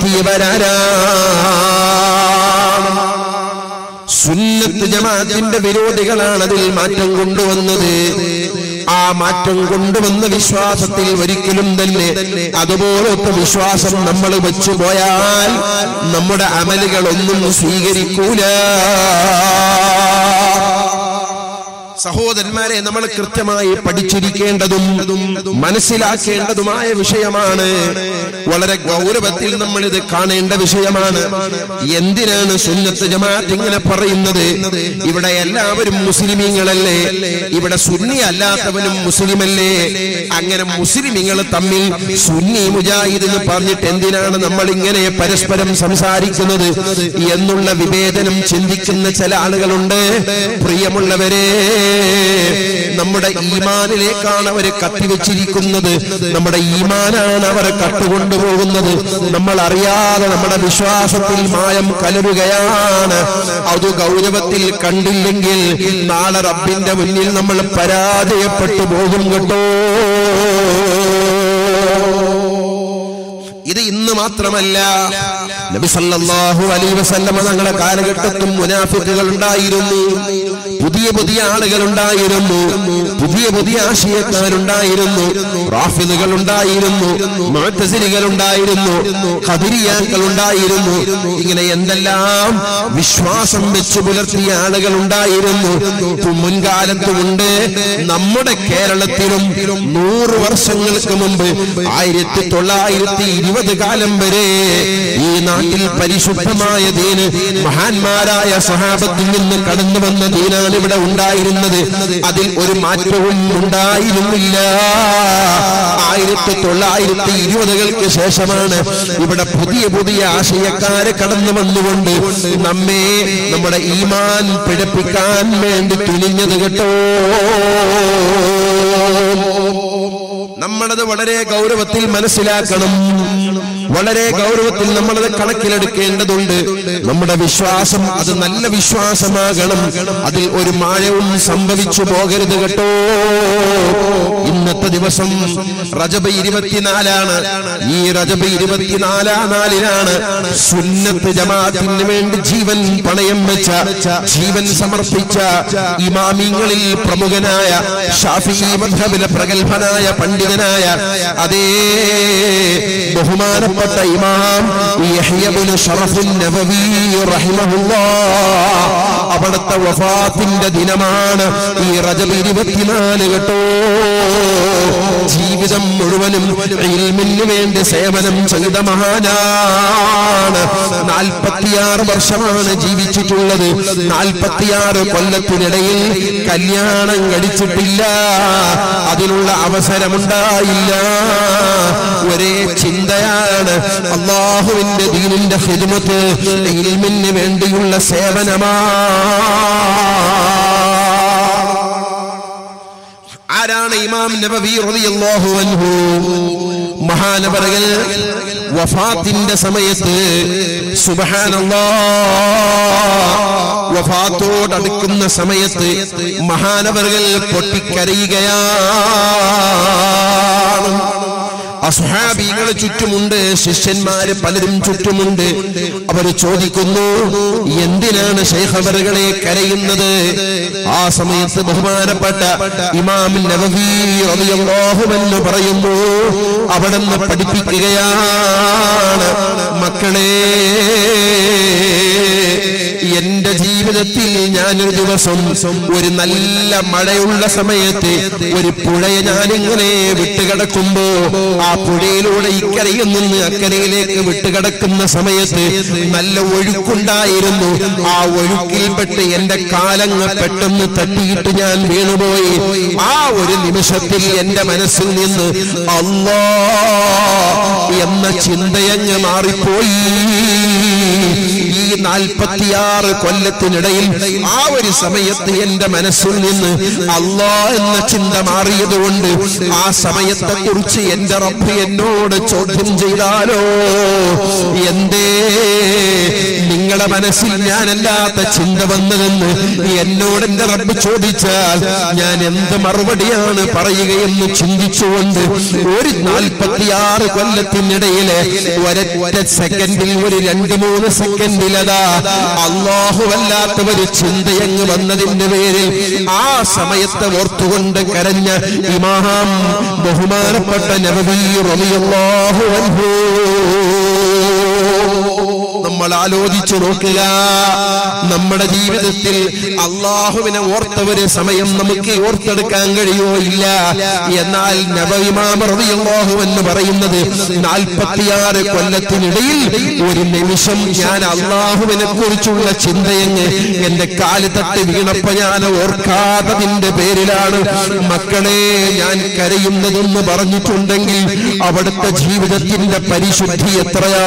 വരുത്തിയവരാരാണ് സുന്നത്ത് ജമാഅത്തിന്റെ വിരോധികളാണ് അതിൽ മാറ്റം കൊണ്ടുവന്നത് ആ മാറ്റം കൊണ്ടുവന്ന വിശ്വാസത്തിൽ ഒരിക്കലും തന്നെ അതുപോലത്തെ വിശ്വാസം നമ്മൾ വെച്ചു പോയാൽ നമ്മുടെ അമലുകളൊന്നും സ്വീകരിക്കൂല സഹോദരന്മാരെ നമ്മൾ കൃത്യമായി പഠിച്ചിരിക്കേണ്ടതും മനസ്സിലാക്കേണ്ടതുമായ വിഷയമാണ് വളരെ ഗൗരവത്തിൽ നമ്മൾ ഇത് കാണേണ്ട വിഷയമാണ് എന്തിനാണ് സുന്നത്ത് ജമാഅത്ത് ഇങ്ങനെ പറയുന്നത് ഇവിടെ എല്ലാവരും മുസ്ലിമീങ്ങളല്ലേ ഇവിടെ സുന്നി അല്ലാത്തവനും മുസ്ലിമല്ലേ അങ്ങനെ മുസ്ലിമീങ്ങൾ തമ്മിൽ സുന്നി മുജാഹിദ് എന്ന് പറഞ്ഞിട്ട് എന്തിനാണ് നമ്മൾ ഇങ്ങനെ പരസ്പരം സംസാരിക്കുന്നത് എന്നുള്ള വിവേചനം ചിന്തിക്കുന്ന ചില ആളുകളുണ്ട് പ്രിയമുള്ളവരെ നമ്മുടെ ഈമാനിലേക്കാണ് അവർ കത്തിവെച്ചിരിക്കുന്നത് നമ്മുടെ ഈമാനാണ് അവർ കട്ടുകൊണ്ടുപോകുന്നത് നമ്മൾ അറിയാതെ നമ്മുടെ വിശ്വാസത്തിൽ മായം കലരുകയാണ് അത് ഗൗരവത്തിൽ കണ്ടില്ലെങ്കിൽ നാളെ റബ്ബിന്റെ മുന്നിൽ നമ്മൾ പരാജയപ്പെട്ടു പോകും കേട്ടോ ഇത് ഇന്ന് മാത്രമല്ല നബി സല്ലല്ലാഹു അലൈഹി വസല്ലമ തങ്ങളുടെ കാലഘട്ടത്തും മുനാഫിക്കുകൾ ഉണ്ടായിരുന്നു പുതിയ പുതിയ ആളുകൾ ഉണ്ടായിരുന്നു പുതിയ പുതിയ ആശയക്കാരുണ്ടായിരുന്നു റാഫിദുകൾ ഉണ്ടായിരുന്നു മുഅ്തസിലികൾ ഉണ്ടായിരുന്നു ഖദരിയാക്കൾ ഉണ്ടായിരുന്നു ഇങ്ങനെ എന്തെല്ലാം വിശ്വാസം വെച്ച് പുലർത്തിയ ആളുകൾ ഉണ്ടായിരുന്നു മുൻകാലത്തുമുണ്ട് നമ്മുടെ കേരളത്തിലും നൂറ് വർഷങ്ങൾക്ക് മുമ്പ് ആയിരത്തി തൊള്ളായിരത്തി ഇരുപത് കാലം വരെ ഈ നാട്ടിൽ പരിശുദ്ധമായ ദീന് മഹാന്മാരായ സഹാബത്തിൽ നിന്ന് കടന്നു വന്ന ദീനാണ് ഇവിടെ ഉണ്ടായിരുന്നത് അതിൽ ഒരു മാറ്റവും ഉണ്ടായിരുന്നില്ല ആയിരത്തി തൊള്ളായിരത്തി ഇരുപതുകൾക്ക് ശേഷമാണ് ഇവിടെ പുതിയ പുതിയ ആശയക്കാരെ കടന്നു വന്നുകൊണ്ട് നമ്മെ നമ്മുടെ ഈമാൻ പിഴപ്പിക്കാൻ വേണ്ടി തുനിഞ്ഞത് കേട്ടോ നമ്മളത് വളരെ ഗൗരവത്തിൽ മനസ്സിലാക്കണം വളരെ ഗൗരവത്തിൽ നമ്മളത് കണക്കിലെടുക്കേണ്ടതുണ്ട് നമ്മുടെ വിശ്വാസം അത് നല്ല വിശ്വാസമാകണം അതിൽ ഒരു മായവും സംഭവിച്ചു പോകരുത് കേട്ടോ ഇന്നത്തെ ദിവസം റജബ് ഇരുപത്തിനാലാണ് ഈ റജബ് ഇരുപത്തിനാലാം നാലിനാണ് സുന്നത്ത് ജമാഅത്തിന് വേണ്ടി ജീവൻ പണയം വെച്ച ജീവൻ സമർപ്പിച്ച ഇമാമിങ്ങളിൽ പ്രമുഖനായ ഷാഫി മദ്ഹബിലെ പ്രഗത്ഭനായ പണ്ഡിതനായ അതേ ബഹുമാനപ്പെട്ട ഇമാം യഹ്യബ്നു ഷറഫുൻ നബവി റഹിമഹുല്ലാഹ് അവിടുത്തെ വഫാത്തിന്റെ ദിനമാണ് ഈ റജബ് ഇരുപത്തിനാല് കേട്ടോ ജീവിതം മുഴുവനും ഇൽമിന് വേണ്ടി സേവനം ചെയ്ത മഹാനാണ് നാൽപ്പത്തിയാറ് വർഷമാണ് ജീവിച്ചിട്ടുള്ളത് നാൽപ്പത്തിയാറ് കൊല്ലത്തിനിടയിൽ കല്യാണം കഴിച്ചിട്ടില്ല അതിനുള്ള അവസരമുണ്ടായില്ല ഒരേ ചിന്തയാണ് അള്ളാഹുവിന്റെ ദീനിന്റെ ഹിദ്മത്ത് ഇൽമിന് വേണ്ടിയുള്ള സേവനമാ ആരാണ് ഇമാം നബവി റളിയല്ലാഹു അൻഹു മഹാനവറുകൾ വഫാത്തിന്റെ സമയത്ത് സുബ്ഹാനല്ലാഹ് വഫാത്തോടടുക്കുന്ന സമയത്ത് മഹാനവറുകൾ പൊട്ടിക്കരയുകയാണ് അസ്ഹാബികൾ ചുറ്റുമുണ്ട് ശിഷ്യന്മാര് പലരും ചുറ്റുമുണ്ട് അവർ ചോദിക്കുന്നു എന്തിനാണ് ശൈഖബറുകളെ കരയുന്നത് ആ സമയത്ത് ബഹുമാനപ്പെട്ട ഇമാം നബവി റളിയല്ലാഹു അൻഹു പറയുന്നു അവിടുന്ന് പഠിപ്പിക്കുകയാണ് മക്കളെ എന്റെ ജീവിതത്തിൽ ഞാനൊരു ദിവസം ഒരു നല്ല മഴയുള്ള സമയത്ത് ഒരു പുഴയെ ഞാനിങ്ങനെ വിട്ടുകിടക്കുമ്പോ ആ പുഴയിലൂടെ ഇക്കരയിൽ നിന്ന് അക്കരയിലേക്ക് വിട്ടുകിടക്കുന്ന സമയത്ത് നല്ല ഒഴുക്കുണ്ടായിരുന്നു ആ ഒഴുക്കിൽപ്പെട്ട് എന്റെ കാലങ്ങ് പെട്ടെന്ന് തട്ടിയിട്ട് ഞാൻ വീണുപോയി ആ ഒരു നിമിഷത്തിൽ എന്റെ മനസ്സിൽ നിന്ന് അല്ലാ എന്ന ചിന്തയങ്ങ് മാറിപ്പോയി ഈ നാൽപ്പത്തിയാറ് കൊല്ലത്തിനിടയിൽ ആ ഒരു സമയത്ത് എന്റെ മനസ്സിൽ നിന്ന് അല്ലാ എന്ന ചിന്ത മാറിയതുകൊണ്ട് ആ സമയത്തെ കുറിച്ച് എന്റെ റബ്ബ് എന്നോട് ചോദ്യം ചെയ്താലോ എന്തേ നിങ്ങളുടെ മനസ്സിൽ ഞാനല്ലാത്ത ചിന്ത വന്നതെന്ന് എന്നോട് എന്റെ റബ്ബ് ചോദിച്ചാൽ ഞാൻ എന്ത് മറുപടിയാണ് പറയുകയെന്ന് ചിന്തിച്ചുകൊണ്ട് ഒരു നാൽപ്പത്തിയാറ് കൊല്ലത്തിനിടയിലെ ഒരൊറ്റ സെക്കൻഡിൽ ഒരു രണ്ട് മൂന്ന് സെക്കൻഡിലതാ അള്ളാഹുവല്ലാത്ത ഒരു ചിന്തയങ്ങ് വന്നതിന്റെ പേരിൽ ആ സമയത്ത് ഓർത്തുകൊണ്ട് കരഞ്ഞ ഇമാം ബഹുമാനപ്പെട്ട നബി റളിയല്ലാഹു അൻഹു നമ്മൾ ആലോചിച്ചു നോക്കുക നമ്മുടെ ജീവിതത്തിൽ അള്ളാഹുവിനെ ഓർത്തവര് സമയം നമുക്ക് ഓർത്തെടുക്കാൻ കഴിയോ ഇല്ല എന്നാൽ നബവിമാമറിയാഹു എന്ന് പറയുന്നത് നാൽപ്പത്തിയാറ് കൊല്ലത്തിനിടയിൽ ഒരു നിമിഷം ഞാൻ അള്ളാഹുവിനെ കുറിച്ചുള്ള ചിന്തയങ്ങ് എന്റെ കാല് തട്ടി വീണപ്പോ ഞാൻ ഓർക്കാത്തതിന്റെ പേരിലാണ് മക്കളെ ഞാൻ കരയുന്നതെന്ന് പറഞ്ഞിട്ടുണ്ടെങ്കിൽ അവിടുത്തെ ജീവിതത്തിന്റെ പരിശുദ്ധി എത്രയാ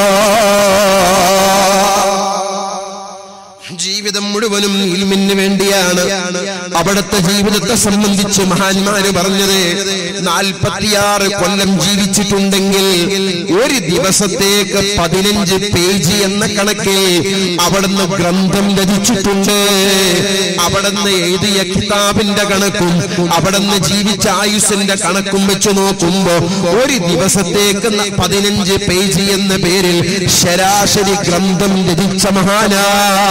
ജീവിതം മുഴുവനും ഇൽമിന് വേണ്ടിയാണ് അവിടുത്തെ ജീവിതത്തെ സംബന്ധിച്ച് മഹാന്മാര് പറഞ്ഞത് നാൽപ്പത്തിയാറ് കൊല്ലം ജീവിച്ചിട്ടുണ്ടെങ്കിൽ ഒരു ദിവസത്തേക്ക് പതിനഞ്ച് പേജ് എന്ന കണക്കിൽ അവിടുന്ന് ഗ്രന്ഥം രചിച്ചിട്ടുണ്ട് അവിടുന്ന് എഴുതിയ കിതാബിന്റെ കണക്കും അവിടുന്ന് ജീവിച്ച ആയുസിന്റെ കണക്കും വെച്ച് നോക്കുമ്പോ ഒരു ദിവസത്തേക്ക് ന- പതിനഞ്ച് പേജ് എന്ന പേരിൽ ശരാശരി ഗ്രന്ഥം രചിച്ച മഹാനാ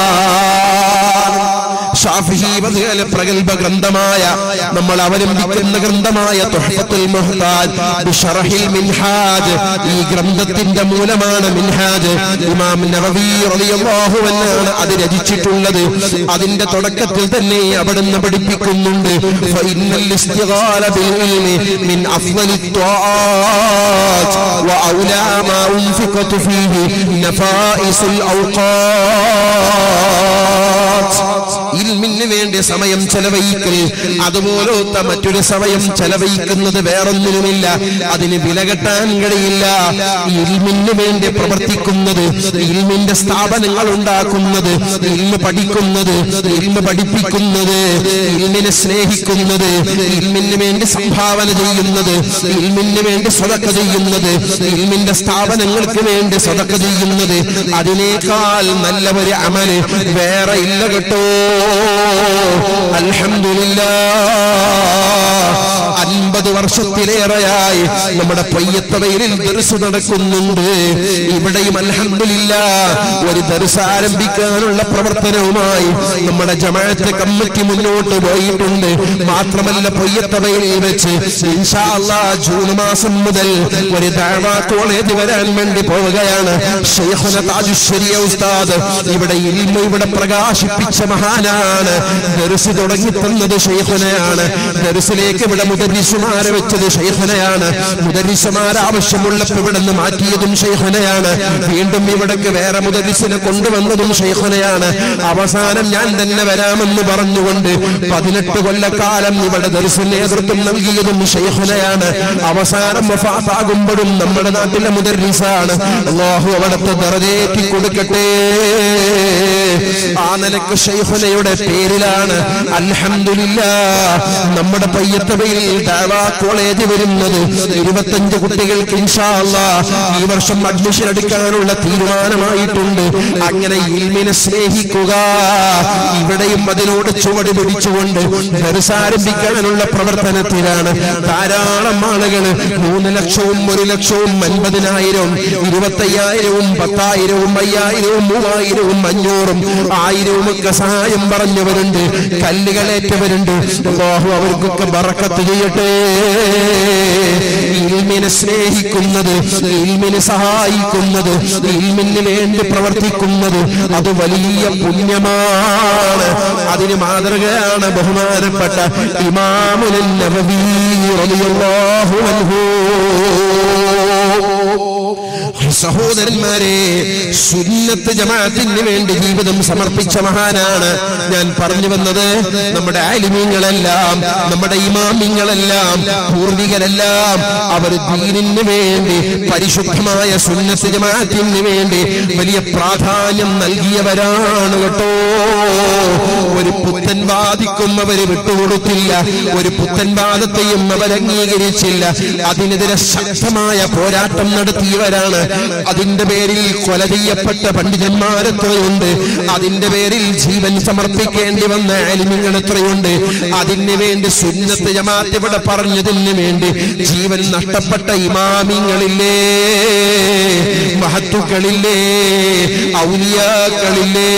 ഷാഫിഹി വധുകല പ്രഗത്ഭ ഗ്രന്ഥമായ നമ്മൾ അവലംബിക്കുന്ന ഗ്രന്ഥമായ തുഹഫത്തുൽ മുഹ്താജ് ബിശറഹിൽ മിൻഹാജ് ഈ ഗ്രന്ഥത്തിന്റെ മൂലമാണ് മിൻഹാജ് ഇമാം നവവി റളിയല്ലാഹു അൻഹു അത് രചിച്ചിട്ടുള്ളത് അതിന്റെ തുടക്കത്തിൽ തന്നെ അവിടുന്ന് പഠിപ്പിക്കുന്നുണ്ട് ഫഇന്നൽ ഇസ്തിഗാല ബിൽ ഇൽമി മിൻ അഫ്ളലി الطاعات وأولى ما أنفقت فيه نفائس الأوقات ഇൽമിന് വേണ്ടി സമയം ചെലവഴിക്കൽ അതുപോലത്തെ മറ്റൊരു സമയം ചെലവഴിക്കുന്നത് വേറൊന്നിനുമില്ല അതിന് വില കെട്ടാൻ കഴിയില്ല ഈ ഇൽമിന് വേണ്ടി പ്രവർത്തിക്കുന്നത് ഇൽമിന്റെ സ്ഥാപനങ്ങൾ ഉണ്ടാക്കുന്നത് ഇൽമ പഠിക്കുന്നത് ഇൽമ പഠിപ്പിക്കുന്നത് ഇൽമിനെ സ്നേഹിക്കുന്നത് ഇൽമിന് വേണ്ടി സംഭാവന ചെയ്യുന്നത് ഇൽമിന് വേണ്ടി സ്വതക്ക ചെയ്യുന്നത് ഇൽമിന്റെ സ്ഥാപനങ്ങൾക്ക് വേണ്ടി സ്വതക്ക ചെയ്യുന്നത് അതിനേക്കാൾ നല്ല ഒരു അമല് വേറെ ഇല്ല കേട്ടോ അൽഹംദുലില്ലാ അൻപത് വർഷത്തിലേറെയായി നമ്മുടെ പയ്യത്തവയിൽ ദർസ് നടക്കുന്നുണ്ട് ഇവിടെയും അൽഹംദുലില്ല ഒരു ദർസ് ആരംഭിക്കാനുള്ള പ്രവർത്തനവുമായി നമ്മുടെ ജമാഅത്ത് കമ്മിറ്റി മുന്നോട്ട് പോയിട്ടുണ്ട് മാത്രമല്ല പൊയ്യത്തവയിൽ വെച്ച് ഇൻഷാ അല്ലാഹ് ജൂൺ മാസം മുതൽ ഒരു ദഅവാ കോളേജ് വരാൻ വേണ്ടി പോവുകയാണ് ശൈഖുന താജുശ്ശേരിയ ഉസ്താദ് ഇവിടെ ഇൽമ ഇവിടെ പ്രകാശിപ്പിച്ച മഹാനാണ് ദർസ് തുടങ്ങി തന്നത് ശൈഖുനയാണ് ദർസിലേക്ക് ഇവിടെ മുദരിസുമാരെ വെച്ചത് ശൈഖുനയാണ് മുദരിസുമാർ ആവശ്യമുള്ളപ്പോൾ ഇവിടെ നിന്ന് മാറ്റിയതും ശൈഖുനയാണ് വീണ്ടും ഇവിടേക്ക് വേറെ മുദരിസിനെ കൊണ്ടുവന്നതും ശൈഖുനയാണ് അവസാനം ഞാൻ തന്നെ വരാമെന്ന് പറഞ്ഞുകൊണ്ട് പതിനെട്ട് കൊല്ലക്കാലം ഇവിടെ ദർസിന് നേതൃത്വം നൽകിയതും ശൈഖുനയാണ് അവസാനം വഫാത്താകുമ്പോഴും നമ്മുടെ നാട്ടിലെ മുദരിസാണ് അള്ളാഹു അവിടുത്തെ ദറജേറ്റി കൊടുക്കട്ടെ ആ നിലക്ക് ഷെയ്ഖുനയുടെ പേരിലാണ് അൽഹംദുലില്ലാ നമ്മുടെ പയ്യത്തവയിൽ ദഅവാ കോളേജ് വരുന്നത് ഇരുപത്തഞ്ച് കുട്ടികൾക്ക് ഇൻഷാ അല്ലാ ഈ വർഷം അഡ്മിഷൻ എടുക്കാനുള്ള തീരുമാനമായിട്ടുണ്ട് അങ്ങനെ ഇൽമിനെ സ്നേഹിക്കുക ഇവിടെയും അതിനോട് ചുവട് പിടിച്ചുകൊണ്ട് ദർസാരംഭിക്കാനുള്ള പ്രവർത്തനത്തിലാണ് ധാരാളം ആളുകൾ മൂന്ന് ലക്ഷവും ഒരു ലക്ഷവും അൻപതിനായിരവും ഇരുപത്തയ്യായിരവും പത്തായിരവും അയ്യായിരവും മൂവായിരവും അഞ്ഞൂറും ആയിരവും ഒക്കെ സഹായം പറഞ്ഞവരുണ്ട് കല്ലുകളേറ്റവരുണ്ട് അല്ലാഹു അവർക്കൊക്കെ ബറക്കത്ത് ചെയ്യട്ടെ ഇൽമിനെ സ്നേഹിക്കുന്നത് ഇൽമിനെ സഹായിക്കുന്നത് ഇൽമിന് വേണ്ടി പ്രവർത്തിക്കുന്നത് അത് വലിയ പുണ്യമാണ് അതിന് മാതൃകയാണ് ബഹുമാനപ്പെട്ട ഇമാമുൽ നബവി റളിയല്ലാഹു അൻഹു സഹോദരന്മാരെ സുന്നത്ത് ജമാഅത്തിന് വേണ്ടി ജീവിതം സമർപ്പിച്ച മഹാനാണ് ഞാൻ പറഞ്ഞു വന്നത് നമ്മുടെ ആലിമീങ്ങളെല്ലാം നമ്മുടെ ഇമാമിങ്ങളെല്ലാം പൂർവികരെല്ലാം അവർ ദീനിന് വേണ്ടി പരിശുദ്ധമായ സുന്നത്ത് ജമാഅത്തിന് വേണ്ടി വലിയ പ്രാധാന്യം നൽകിയവരാണ് കേട്ടോ ഒരു പുത്തൻ വാദിക്കും അവര് വിട്ടുകൊടുത്തില്ല ഒരു പുത്തൻ വാദത്തെയും അവർ അംഗീകരിച്ചില്ല അതിനെതിരെ ശക്തമായ പോരാട്ടം നടത്തിയവരാണ് അതിന്റെ പേരിൽ കൊല ചെയ്യപ്പെട്ട പണ്ഡിതന്മാർ എത്രയുണ്ട് അതിന്റെ പേരിൽ ജീവൻ സമർപ്പിക്കേണ്ടി വന്ന അലിമിങ്ങൾ എത്രയുണ്ട് അതിന് വേണ്ടി സുന്നത്ത് ജമാഅത്ത് ഇവിടെ പറഞ്ഞതിന് വേണ്ടി ജീവൻ നഷ്ടപ്പെട്ട ഇമാമിങ്ങളില്ലേ മഹത്തുക്കളില്ലേ ഔലിയാക്കളില്ലേ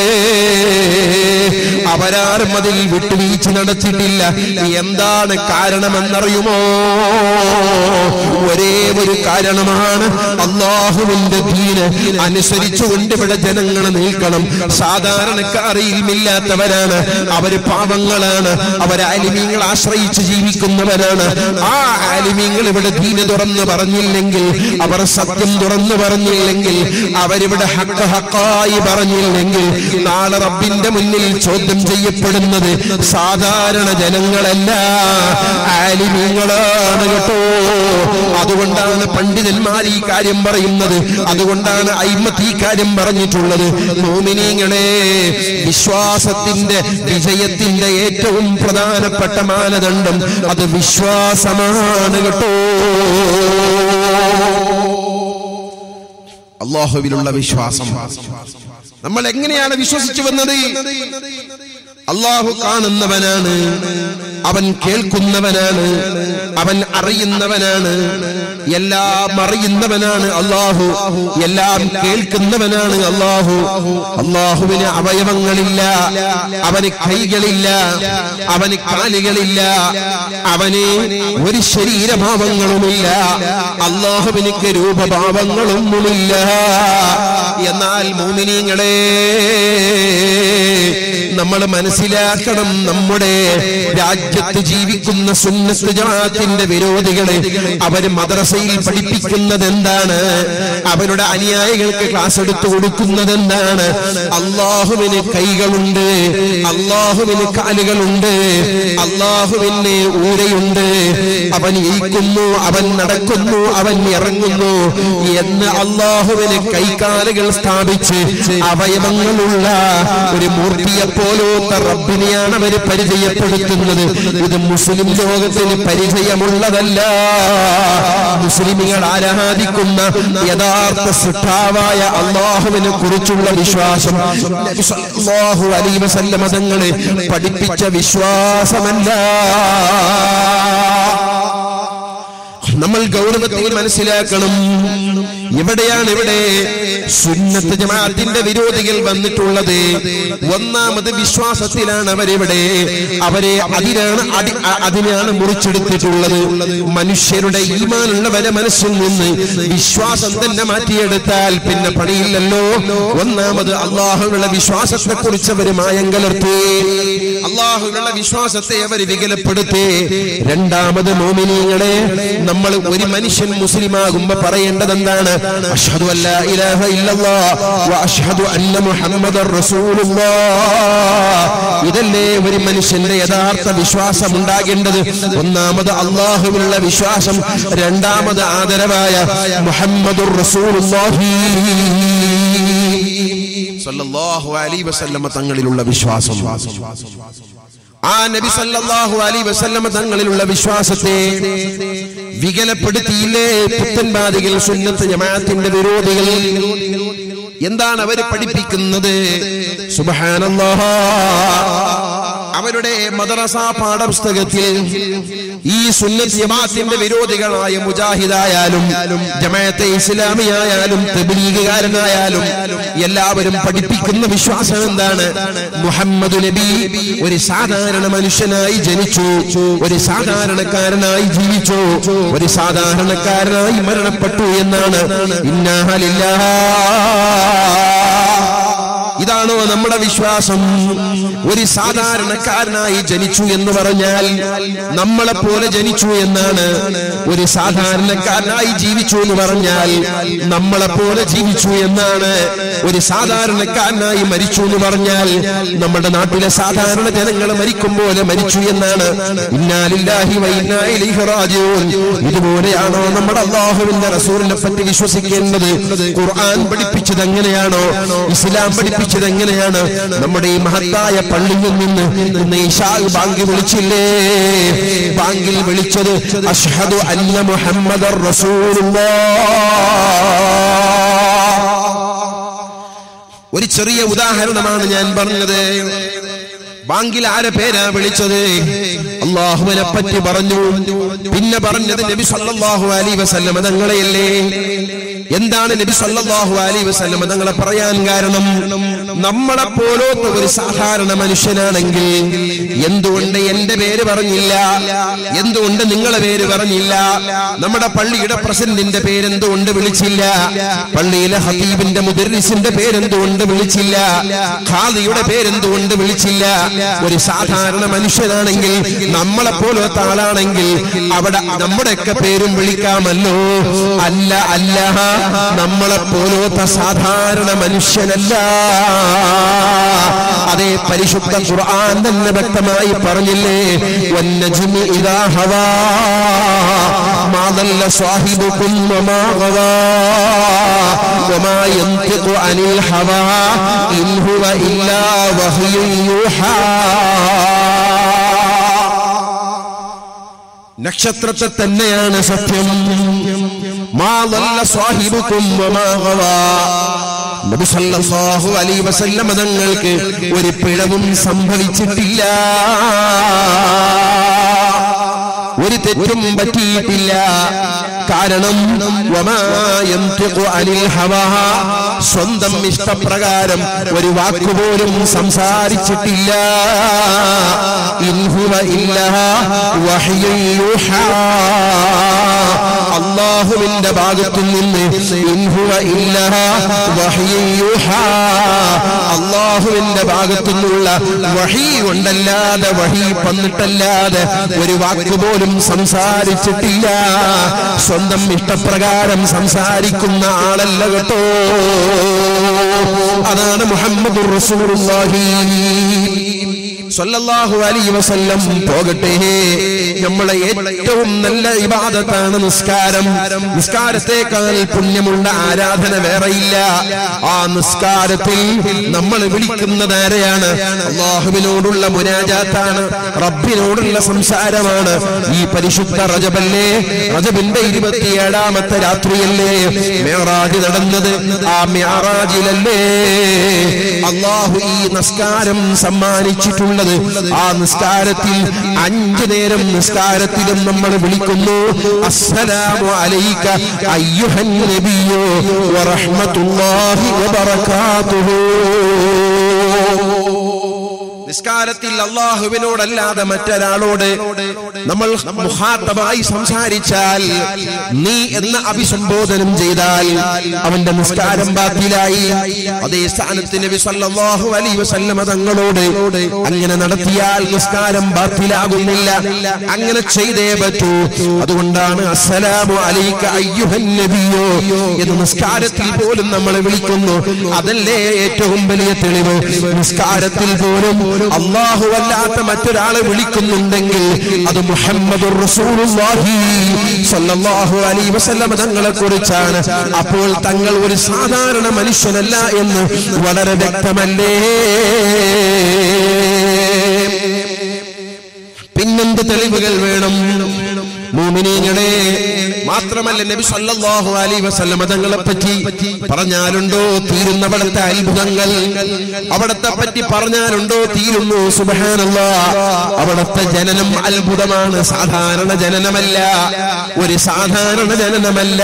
അവരാരും അതിൽ വിട്ടുവീഴ്ച നടത്തിയിട്ടില്ല എന്താണ് കാരണമെന്നറിയുമോ ഒരേ ഒരു കാരണമാണ് അള്ളാഹുവിന്റെ ദീന് അനുസരിച്ചുകൊണ്ട് ഇവിടെ ജനങ്ങൾ നിൽക്കണം സാധാരണക്കാർ ഇൽമില്ലാത്തവരാണ് അവര് പാവങ്ങളാണ് അവർ ആലിമീങ്ങൾ ആശ്രയിച്ച് ജീവിക്കുന്നവരാണ് ആ ആലിമീങ്ങൾ ഇവിടെ ദീന് തുറന്ന് പറഞ്ഞില്ലെങ്കിൽ അവർ സത്യം തുറന്നു പറഞ്ഞില്ലെങ്കിൽ അവരിവിടെ ഹക്ക് ഹക്കായി പറഞ്ഞില്ലെങ്കിൽ നാളെ റബ്ബിന്റെ മുന്നിൽ ചോദ്യം ചെയ്യപ്പെടുന്നത് സാധാരണ ജനങ്ങളല്ല ആലിമീങ്ങളാണ് കേട്ടോ അതുകൊണ്ടാണ് പണ്ഡിതന്മാർ ഈ കാര്യം പറയുന്നത് അതുകൊണ്ടാണ് അയിമത്ത് ഈ കാര്യം പറഞ്ഞിട്ടുള്ളത് മോമിനീങ്ങളെ വിശ്വാസത്തിന്റെ വിജയത്തിന്റെ ഏറ്റവും പ്രധാനപ്പെട്ട മാനദണ്ഡം അത് വിശ്വാസമാണ് കേട്ടോ അള്ളാഹുവിലുള്ള വിശ്വാസം നമ്മൾ എങ്ങനെയാണ് വിശ്വസിച്ചു വന്നത് അള്ളാഹു കാണുന്നവനാണ് അവൻ കേൾക്കുന്നവനാണ് അവൻ അറിയുന്നവനാണ് എല്ലാം അറിയുന്നവനാണ് അള്ളാഹു എല്ലാം കേൾക്കുന്നവനാണ് അള്ളാഹു അള്ളാഹുവിന് അവയവങ്ങളില്ല അവന് കൈകളില്ല അവന് കാലുകളില്ല അവന് ഒരു ശരീരഭാവങ്ങളുമില്ല അള്ളാഹുവിനിക്ക് രൂപഭാവങ്ങളൊന്നുമില്ല എന്നാൽ മൂമിനീങ്ങളെ നമ്മൾ മനസ്സിലാക്കണം നമ്മുടെ രാജ്യത്ത് ജീവിക്കുന്ന സുന്നത്ത് ജമാഅത്തിന്റെ വിരോധികളെ അവര് മദ്രസയിൽ പഠിപ്പിക്കുന്നത് എന്താണ് അവരുടെ അനുയായികൾക്ക് ക്ലാസ് എടുത്തു കൊടുക്കുന്നത് എന്താണ് അള്ളാഹുവിന് കൈകളുണ്ട് അള്ളാഹുവിന് കാലുകളുണ്ട് അള്ളാഹുവിന് ഊരയുണ്ട് അവൻ ഇരിക്കുന്നു അവൻ നടക്കുന്നു അവൻ ഇറങ്ങുന്നു എന്ന് അള്ളാഹുവിന് കൈകാലുകൾ സ്ഥാപിച്ച് അവയവങ്ങളുള്ള ഒരു മൂർത്തിയെ പോലത്തെ റബ്ബിനെയാണ് അവര് പരിചയപ്പെടുത്തുന്നത് ഇത് മുസ്ലിം ലോകത്തിന് പരിചയമുള്ളതല്ല മുസ്ലിമുകൾ ആരാധിക്കുന്ന യഥാർത്ഥ സൃഷ്ടാവായ അള്ളാഹുവിനെ കുറിച്ചുള്ള വിശ്വാസം നബി സല്ലല്ലാഹു അലൈഹി വസല്ലം മതങ്ങളെ പഠിപ്പിച്ച വിശ്വാസമല്ല നമ്മൾ ഗൗരവത്തിൽ മനസ്സിലാക്കണം എവിടെയാണ് ഇവിടെ സുന്നത്ത് ജമാഅത്തിന്റെ വിരോധികൾ വന്നിട്ടുള്ളത് ഒന്നാമത് വിശ്വാസത്തിലാണ് അവരിവിടെ അവരെ അതിനാണ് അടി- അ- അതിനാണ് മുറിച്ചെടുത്തിട്ടുള്ളത് മനുഷ്യരുടെ ഈമാനുള്ളവരെ മനസ്സിൽ നിന്ന് വിശ്വാസം തന്നെ മാറ്റിയെടുത്താൽ പിന്നെ പണിയില്ലല്ലോ ഒന്നാമത് അള്ളാഹുവിനുള്ള വിശ്വാസത്തെ കുറിച്ച് അവർ മായം കലർത്തി അള്ളാഹുവിനുള്ള വിശ്വാസത്തെ അവർ വികലപ്പെടുത്തി രണ്ടാമത് മോമിനിയങ്ങളെ നമ്മൾ ഒരു മനുഷ്യൻ മുസ്ലിമാകുമ്പോ പറയേണ്ടത് എന്താണ് അഷ്ഹദു അല്ലാ ഇലാഹ ഇല്ലല്ലാഹ് വ അഷ്ഹദു അന്ന മുഹമ്മദർ റസൂലുള്ളാഹ് ഇതല്ലേ ഒരു മനുഷ്യന്റെ യഥാർത്ഥ വിശ്വാസം ഉണ്ടാകേണ്ടത് ഒന്നാമത് അള്ളാഹുവിനുള്ള വിശ്വാസം രണ്ടാമത് ആദരവായ മുഹമ്മദുർ റസൂലുള്ളാഹി സല്ലല്ലാഹു അലൈഹി വസല്ലമ തങ്ങളിലുള്ള വിശ്വാസം ആ നബി സല്ലല്ലാഹു അലൈഹി വസല്ലമ തങ്ങളിലുള്ള വിശ്വാസത്തെ വികലപ്പെടുത്തിയില്ലേ പുത്തൻവാദികൾ സുന്നത്ത് ജമാഅത്തിന്റെ വിരോധികൾ എന്താണ് അവർ പഠിപ്പിക്കുന്നത് സുബ്ഹാനല്ലാഹ് അവരുടെ മദ്രസ പാഠപുസ്തകത്തിൽ ഈ സുന്നത്ത് ജമാഅത്തിന്റെ വിരോധികളായ മുജാഹിദായാലും ജമാഅത്തെ ഇസ്ലാമിയായാലും തബ്ലീഗുകാരനായാലും എല്ലാവരും പഠിപ്പിക്കുന്ന വിശ്വാസം എന്താണ് മുഹമ്മദ് നബി ഒരു സാധാരണ മനുഷ്യനായി ജനിച്ചു ഒരു സാധാരണക്കാരനായി ജീവിച്ചു ഒരു സാധാരണക്കാരനായി മരണപ്പെട്ടു എന്നാണ് ഇന്നാലില്ലാ ഇതാണോ നമ്മുടെ വിശ്വാസം ഒരു സാധാരണക്കാരനായി ജനിച്ചു എന്ന് പറഞ്ഞാൽ നമ്മളെ പോലെ ജനിച്ചു എന്നാണ് ഒരു സാധാരണക്കാരനായി ജീവിച്ചു എന്ന് പറഞ്ഞാൽ നമ്മളെ പോലെ ജീവിച്ചു എന്നാണ് ഒരു സാധാരണക്കാരനായി മരിച്ചു എന്ന് പറഞ്ഞാൽ നമ്മുടെ നാട്ടിലെ സാധാരണ ജനങ്ങൾ മരിക്കും പോലെ മരിച്ചു എന്നാണ് ഇന്നാലില്ലാഹി വ ഇന്നാ ഇലൈഹി റാജിഊൻ ഇതുപോലെയാണോ നമ്മുടെ അള്ളാഹുവിന്റെ റസൂലിനെ പറ്റി വിശ്വസിക്കേണ്ടത് ഖുർആൻ പഠിപ്പിച്ചത് എങ്ങനെയാണോ ഇസ്ലാം പഠിപ്പിച്ചത് എങ്ങനെയാണ് നമ്മുടെ ഈ മഹത്തായ പള്ളിയിൽ നിന്ന് ഇന്ന് ഇശാ ബാങ്ക് വിളിച്ചില്ലേ ബാങ്കിൽ വിളിച്ചത് അഷ്ഹദു അന്ന മുഹമ്മദർ റസൂലുള്ളാഹ് ഒരു ചെറിയ ഉദാഹരണമാണ് ഞാൻ പറഞ്ഞത് ബാങ്കിൽ ആരെ പേരാ വിളിച്ചത് അള്ളാഹുവിനെ പറ്റി പറഞ്ഞു പിന്നെ പറഞ്ഞത് നബി സല്ലല്ലാഹു അലൈഹി വസല്ലം തങ്ങളെയല്ലേ എന്താണ് നബി സല്ലല്ലാഹു അലൈഹി വസല്ലം തങ്ങളെ പറയാൻ കാരണം നമ്മളെ പോലത്തെ ഒരു സാധാരണ മനുഷ്യനാണെങ്കിൽ എന്തുകൊണ്ട് എന്റെ പേര് പറഞ്ഞില്ല എന്തുകൊണ്ട് നിങ്ങളെ പേര് പറഞ്ഞില്ല നമ്മുടെ പള്ളിയുടെ പ്രസിഡന്റിന്റെ പേരെന്തുകൊണ്ട് വിളിച്ചില്ല പള്ളിയിലെ ഹബീബിന്റെ മുദർരിസിന്റെ പേരെന്തുകൊണ്ട് വിളിച്ചില്ല ഖാദിയുടെ പേരെന്തുകൊണ്ട് വിളിച്ചില്ല ഒരു സാധാരണ മനുഷ്യനാണെങ്കിൽ നമ്മളെ പോലത്തെ ആളാണെങ്കിൽ അവിടെ നമ്മുടെയൊക്കെ പേരും വിളിക്കാമല്ലോ അല്ല അല്ല നമ്മളെ പോലത്തെ സാധാരണ മനുഷ്യനല്ല അതേ പരിശുദ്ധ ഖുർആൻ തന്നെ വ്യക്തമായി പറഞ്ഞില്ലേ വന്നജ്മി ഇദാ ഹവാ മാ ضل صاحبكم وما غوى وما ينطق عن الهوى إن هو إلا وحي يوحى നക്ഷത്രത്തെ തന്നെയാണ് സത്യം മാ ضل صاحبكم وما غوى നബി സല്ലല്ലാഹു അലൈഹി വസല്ലം തങ്ങൾക്ക് ഒരു പിഴവും സംഭവിച്ചിട്ടില്ല ഒരു തെറ്റും പറ്റിയിട്ടില്ല കാരണം വമാ യംതിഖു അനിൽ ഹവാ സ്വന്തം ഇഷ്ടപ്രകാരം ഒരു വാക്കുപോലും സംസാരിച്ചിട്ടില്ല ഇൻ ഹുവ ഇല്ലാ വഹ്യുൻ യൂഹാ അള്ളാഹുവിന്റെ ഭാഗത്തു നിന്ന് ഇൻ ഹുവ ഇല്ലാ വഹ്യുൻ യൂഹാ അള്ളാഹുവിന്റെ ഭാഗത്തു നിന്നുള്ള വഹി കൊണ്ടല്ലാതെ വഹി വന്നിട്ടല്ലാതെ ഒരു വാക്കുപോലും സംസാരിച്ചിട്ടില്ല സ്വന്തം ഇഷ്ടപ്രകാരം സംസാരിക്കുന്ന ആളല്ല കേട്ടോ അതാണ് മുഹമ്മദ് റസൂലുള്ളാഹി സല്ലല്ലാഹു അലൈഹി വസല്ലം പോകട്ടെ നമ്മളെ ഏറ്റവും നല്ല ഇബാദത്താണ് നിസ്കാരം നിസ്കാരത്തെക്കാൾ പുണ്യമുള്ള ആരാധന വേറെയില്ല ആ നിസ്കാരത്തിൽ നമ്മൾ വിളിക്കുന്നത് ആരെയാണ് അള്ളാഹുവിനോടുള്ള മുനാജാത്താണ് റബ്ബിനോടുള്ള സംസാരമാണ് ഈ പരിശുദ്ധ റജബല്ലേ റജബിന്റെ ഇരുപത്തിയേഴാമത്തെ രാത്രിയല്ലേ മേറാജ് നടന്നത് ആ മേറാജിലല്ലേ അള്ളാഹു ഈ നിസ്കാരം സമ്മാനിച്ചിട്ടുള്ളത് ആ നിസ്കാരത്തിൽ അഞ്ചു നേരം നിസ്കാരത്തിലും നമ്മൾ വിളിക്കുന്നു അസ്സലാമു അലൈക അയ്യുഹൻ നബിയോ വറഹ്മത്തുള്ളാഹി വബറകാതുഹു നിസ്കാരത്തിൽ അള്ളാഹുവിനോടല്ലാതെ മറ്റൊരാളോട് നമ്മൾ മുഹാത്തമായി സംസാരിച്ചാൽ നീ എന്ന അഭിസംബോധനം ചെയ്താൽ അവന്റെ നിസ്കാരം ബാത്തിലായി അതേ സ്ഥാനത്ത് നബി സല്ലല്ലാഹു അലൈഹി വസല്ലമ തങ്ങളോട് അങ്ങനെ നടത്തിയാൽ നിസ്കാരം ബാത്തിലാകുന്നില്ല അങ്ങനെ ചെയ്തേ പറ്റൂ അതുകൊണ്ടാണ് അസ്സലാമു അലൈക അയ്യുഹൻ നബിയോ എന്ന് നിസ്കാരത്തിൽ പോലും നമ്മളെ വിളിക്കുന്നു അതല്ലേ ഏറ്റവും വലിയ തെളിവ് നിസ്കാരത്തിൽ പോലും അള്ളാഹു അല്ലാത്ത മറ്റൊരാളെ വിളിക്കുന്നുണ്ടെങ്കിൽ അത് മുഹമ്മദ് സല്ലല്ലാഹു അലൈഹി വസല്ലം തങ്ങളെ കുറിച്ചാണ് അപ്പോൾ തങ്ങൾ ഒരു സാധാരണ മനുഷ്യനല്ല എന്ന് വളരെ വ്യക്തമല്ലേ പിന്നെന്ത് തെളിവുകൾ വേണം മോമിനീങ്ങളെ മാത്രമല്ല നബി സല്ലല്ലാഹു അലൈഹി വസല്ലം തങ്ങളെ പറ്റി പറഞ്ഞാലുണ്ടോ തീരുന്ന അവിടുത്തെ അത്ഭുതങ്ങൾ അവിടത്തെ പറ്റി പറഞ്ഞാലുണ്ടോ തീരുന്നു സുബ്ഹാനല്ലാ അവിടത്തെ ജനനം അത്ഭുതമാണ് സാധാരണ ജനനമല്ല ഒരു സാധാരണ ജനനമല്ല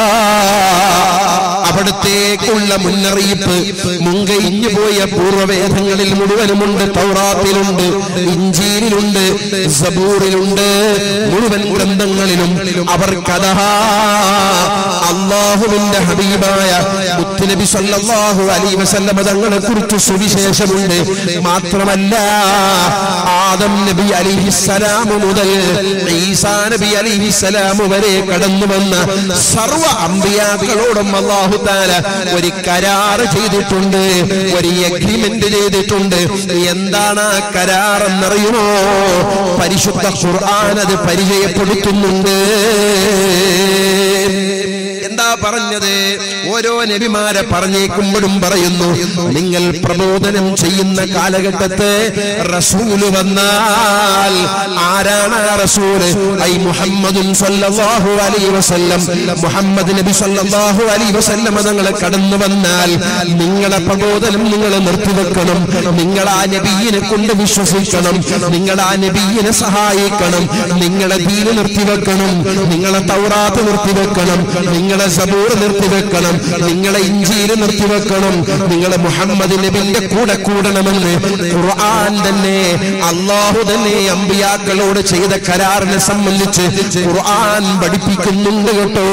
അവിടത്തേക്കുള്ള മുന്നറിയിപ്പ് മുങ്കയിഞ്ഞു പോയ പൂർവ്വവേദങ്ങളിൽ മുഴുവനുമുണ്ട് തൗറാത്തിലുണ്ട് ഇഞ്ചീലിലുണ്ട് സബൂറിലുണ്ട് മുഴുവൻ ഗ്രന്ഥങ്ങളിലും അവർ കഥ അള്ളാഹുവിന്റെ ഹബീബായ മുത്തുനബി സല്ലല്ലാഹു അലൈഹി വസല്ലമ തങ്ങളെ കുറിച്ച് സുവിശേഷമുണ്ട് മാത്രമല്ല ആദം നബി അലിഹിസലാം മുതൽ ഈസാ നബി അലിഹിസലാം വരെ കടന്നു വന്ന സർവ അമ്പിയാക്കളോടും അള്ളാഹു താല ഒരു കരാറ് ചെയ്തിട്ടുണ്ട് ഒരു എഗ്രിമെന്റ് ചെയ്തിട്ടുണ്ട് എന്താണ് ആ കരാർ എന്നറിയുമോ പരിശുദ്ധ ഖുർആൻ അത് പരിചയപ്പെടുത്തുന്നുണ്ട് എന്താ പറഞ്ഞത് ഓരോ നബിമാരെ പറഞ്ഞേക്കുമ്പോഴും പറയുന്നു നിങ്ങൾ പ്രബോധനം ചെയ്യുന്ന കാലഘട്ടത്ത് റസൂല് വന്നാൽ ആരാണ് ആ റസൂല് ഐ മുഹമ്മദും സല്ലല്ലാഹു അലൈഹി വസല്ലം മുഹമ്മദ് നബി സല്ലല്ലാഹു അലൈഹി വസല്ലം തങ്ങളെ കടന്നു വന്നാൽ നിങ്ങളെ പ്രബോധനം നിങ്ങൾ നിർത്തിവെക്കണം നിങ്ങൾ ആ നബിയിനെ കൊണ്ട് വിശ്വസിക്കണം നിങ്ങൾ ആ നബിയിനെ സഹായിക്കണം നിങ്ങളെ ദീന് നിർത്തിവെക്കണം നിങ്ങളെ തൗറാത്ത് നിർത്തിവെക്കണം നിങ്ങളെ സബൂർ നിർത്തിവെക്കണം നിങ്ങളെ ഇഞ്ചിയിൽ നിർത്തിവെക്കണം നിങ്ങളെ മുഹമ്മദ് നബിന്റെ കൂടെ കൂടണമെന്ന് ഖുർആൻ തന്നെ അള്ളാഹു തന്നെ അമ്പിയാക്കളോട് ചെയ്ത കരാറിനെ സംബന്ധിച്ച് ഖുർആൻ പഠിപ്പിക്കുന്നുണ്ട് കേട്ടോ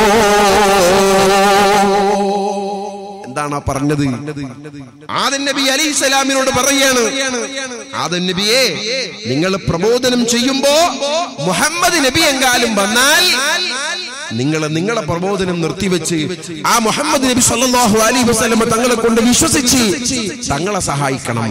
എന്താണ് ആ പറഞ്ഞത് ആദൻ നബി അലൈഹി സ്വലാമിനോട് പറയാണ് ആദൻ നബിയെ നിങ്ങൾ പ്രബോധനം ചെയ്യുമ്പോ മുഹമ്മദ് നബി എങ്കാലും വന്നാൽ നിങ്ങൾ നിങ്ങളെ പ്രബോധനം നിർത്തിവെച്ച് ആ മുഹമ്മദ് നബി സല്ലല്ലാഹു അലൈഹി വസല്ലമ തങ്ങളെ കൊണ്ട് വിശ്വസിച്ച് തങ്ങളെ സഹായിക്കണം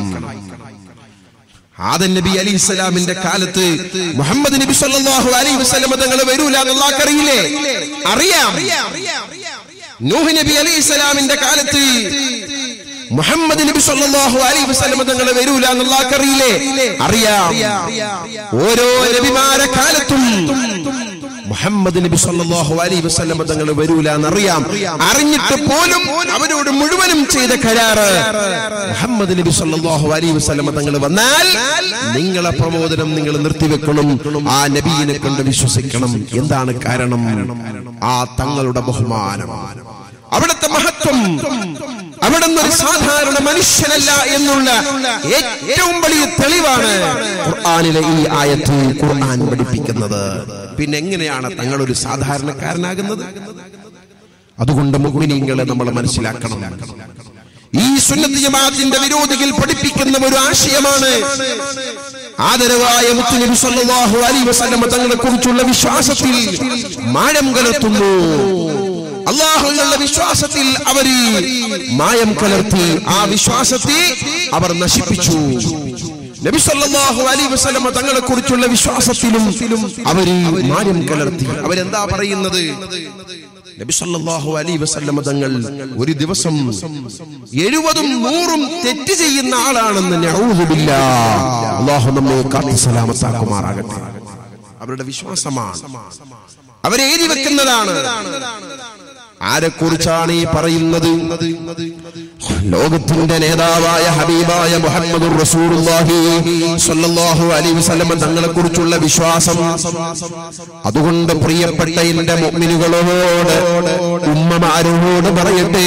ആദൻ നബി അലി ഇസ്ലാമിന്റെ കാലത്ത് മുഹമ്മദ് നബി സല്ലല്ലാഹു അലൈഹി വസല്ലമ തങ്ങൾ വരൂല എന്നുള്ളാഹ് അറിയില്ലേ അറിയാം നൂഹ് നബി അലി ഇസ്ലാമിന്റെ കാലത്ത് മുഹമ്മദ് നബി സല്ലല്ലാഹു അലൈഹി വസല്ലമ തങ്ങൾ വരൂല എന്നുള്ളാഹ് അറിയില്ലേ അറിയാം ഓരോ നബിമാരെ കാലത്തും മുഹമ്മദ് നബി സല്ലല്ലാഹു അലൈഹി വസല്ലം തങ്ങൾ വരൂല എന്നറിയാം അറിഞ്ഞിട്ട് പോലും അവരോട് മുഴുവനും ചെയ്ത കരാറ് മുഹമ്മദ് നബി സല്ലല്ലാഹു അലൈഹി വസല്ലം തങ്ങൾ വന്നാൽ നിങ്ങളെ പ്രബോധനം നിങ്ങൾ നിർത്തിവെക്കണം ആ നബിയിനെ കൊണ്ട് വിശ്വസിക്കണം എന്താണ് കാരണം ആ തങ്ങളുടെ ബഹുമാനം അവിടുത്തെ മഹത്വം അവിടെ ഒരു സാധാരണ മനുഷ്യനല്ല എന്നുള്ള ഏറ്റവും വലിയ തെളിവാണ് ഖുർആനിലെ ഈ ആയത്ത് ഖുർആൻ പഠിപ്പിക്കുന്നത് പിന്നെ എങ്ങനെയാണ് തങ്ങൾ ഒരു സാധാരണക്കാരനാകുന്നത് അതുകൊണ്ട് മുഗ്മിനീങ്ങളെ നമ്മൾ മനസ്സിലാക്കണം ഈ സുന്നത്ത് ജമാഅത്തിന്റെ വിരോധികൾ പഠിപ്പിക്കുന്ന ഒരു ആശയമാണ് ആദരവായ മുത്തുനബി സല്ലല്ലാഹു അലൈഹി വസല്ലം തങ്ങളെ കുറിച്ചുള്ള വിശ്വാസത്തിൽ മായം കലർത്തുന്നു അള്ളാഹുവിനുള്ള വിശ്വാസത്തിൽ അവര് മായം കലർത്തി ആ വിശ്വാസത്തെ അവർ നശിപ്പിച്ചു നബി സല്ലല്ലാഹു അലൈഹി വസല്ലമ തങ്ങളെ കുറിച്ചുള്ള വിശ്വാസത്തിലും അവര് മായം കലർത്തി അവരെന്താ പറയുന്നത് നബി സല്ലല്ലാഹു അലൈഹി വസല്ലമ തങ്ങൾ ഒരു ദിവസം എഴുപതും നൂറും തെറ്റ് ചെയ്യുന്ന ആളാണെന്ന് നഊദുബില്ലാ അള്ളാഹു നമ്മെ കാത്തി സലാമത്താക്കുമാറാകട്ടെ അവരുടെ വിശ്വാസമാണ് അവരെ എഴുതി വെക്കുന്നതാണ് ആരെക്കുറിച്ചാണ് ഈ പറയുന്നത് ലോകത്തിന്റെ നേതാവായ ഹബീബായ മുഹമ്മദ് റസൂലുള്ളാഹി സ്വല്ലല്ലാഹു അലൈഹി വസല്ലം തങ്ങളെ കുറിച്ചുള്ള വിശ്വാസം അതുകൊണ്ട് പ്രിയപ്പെട്ട എന്റെ മുഅ്മിനുകളോട് ഉമ്മമാരോട് പറയട്ടെ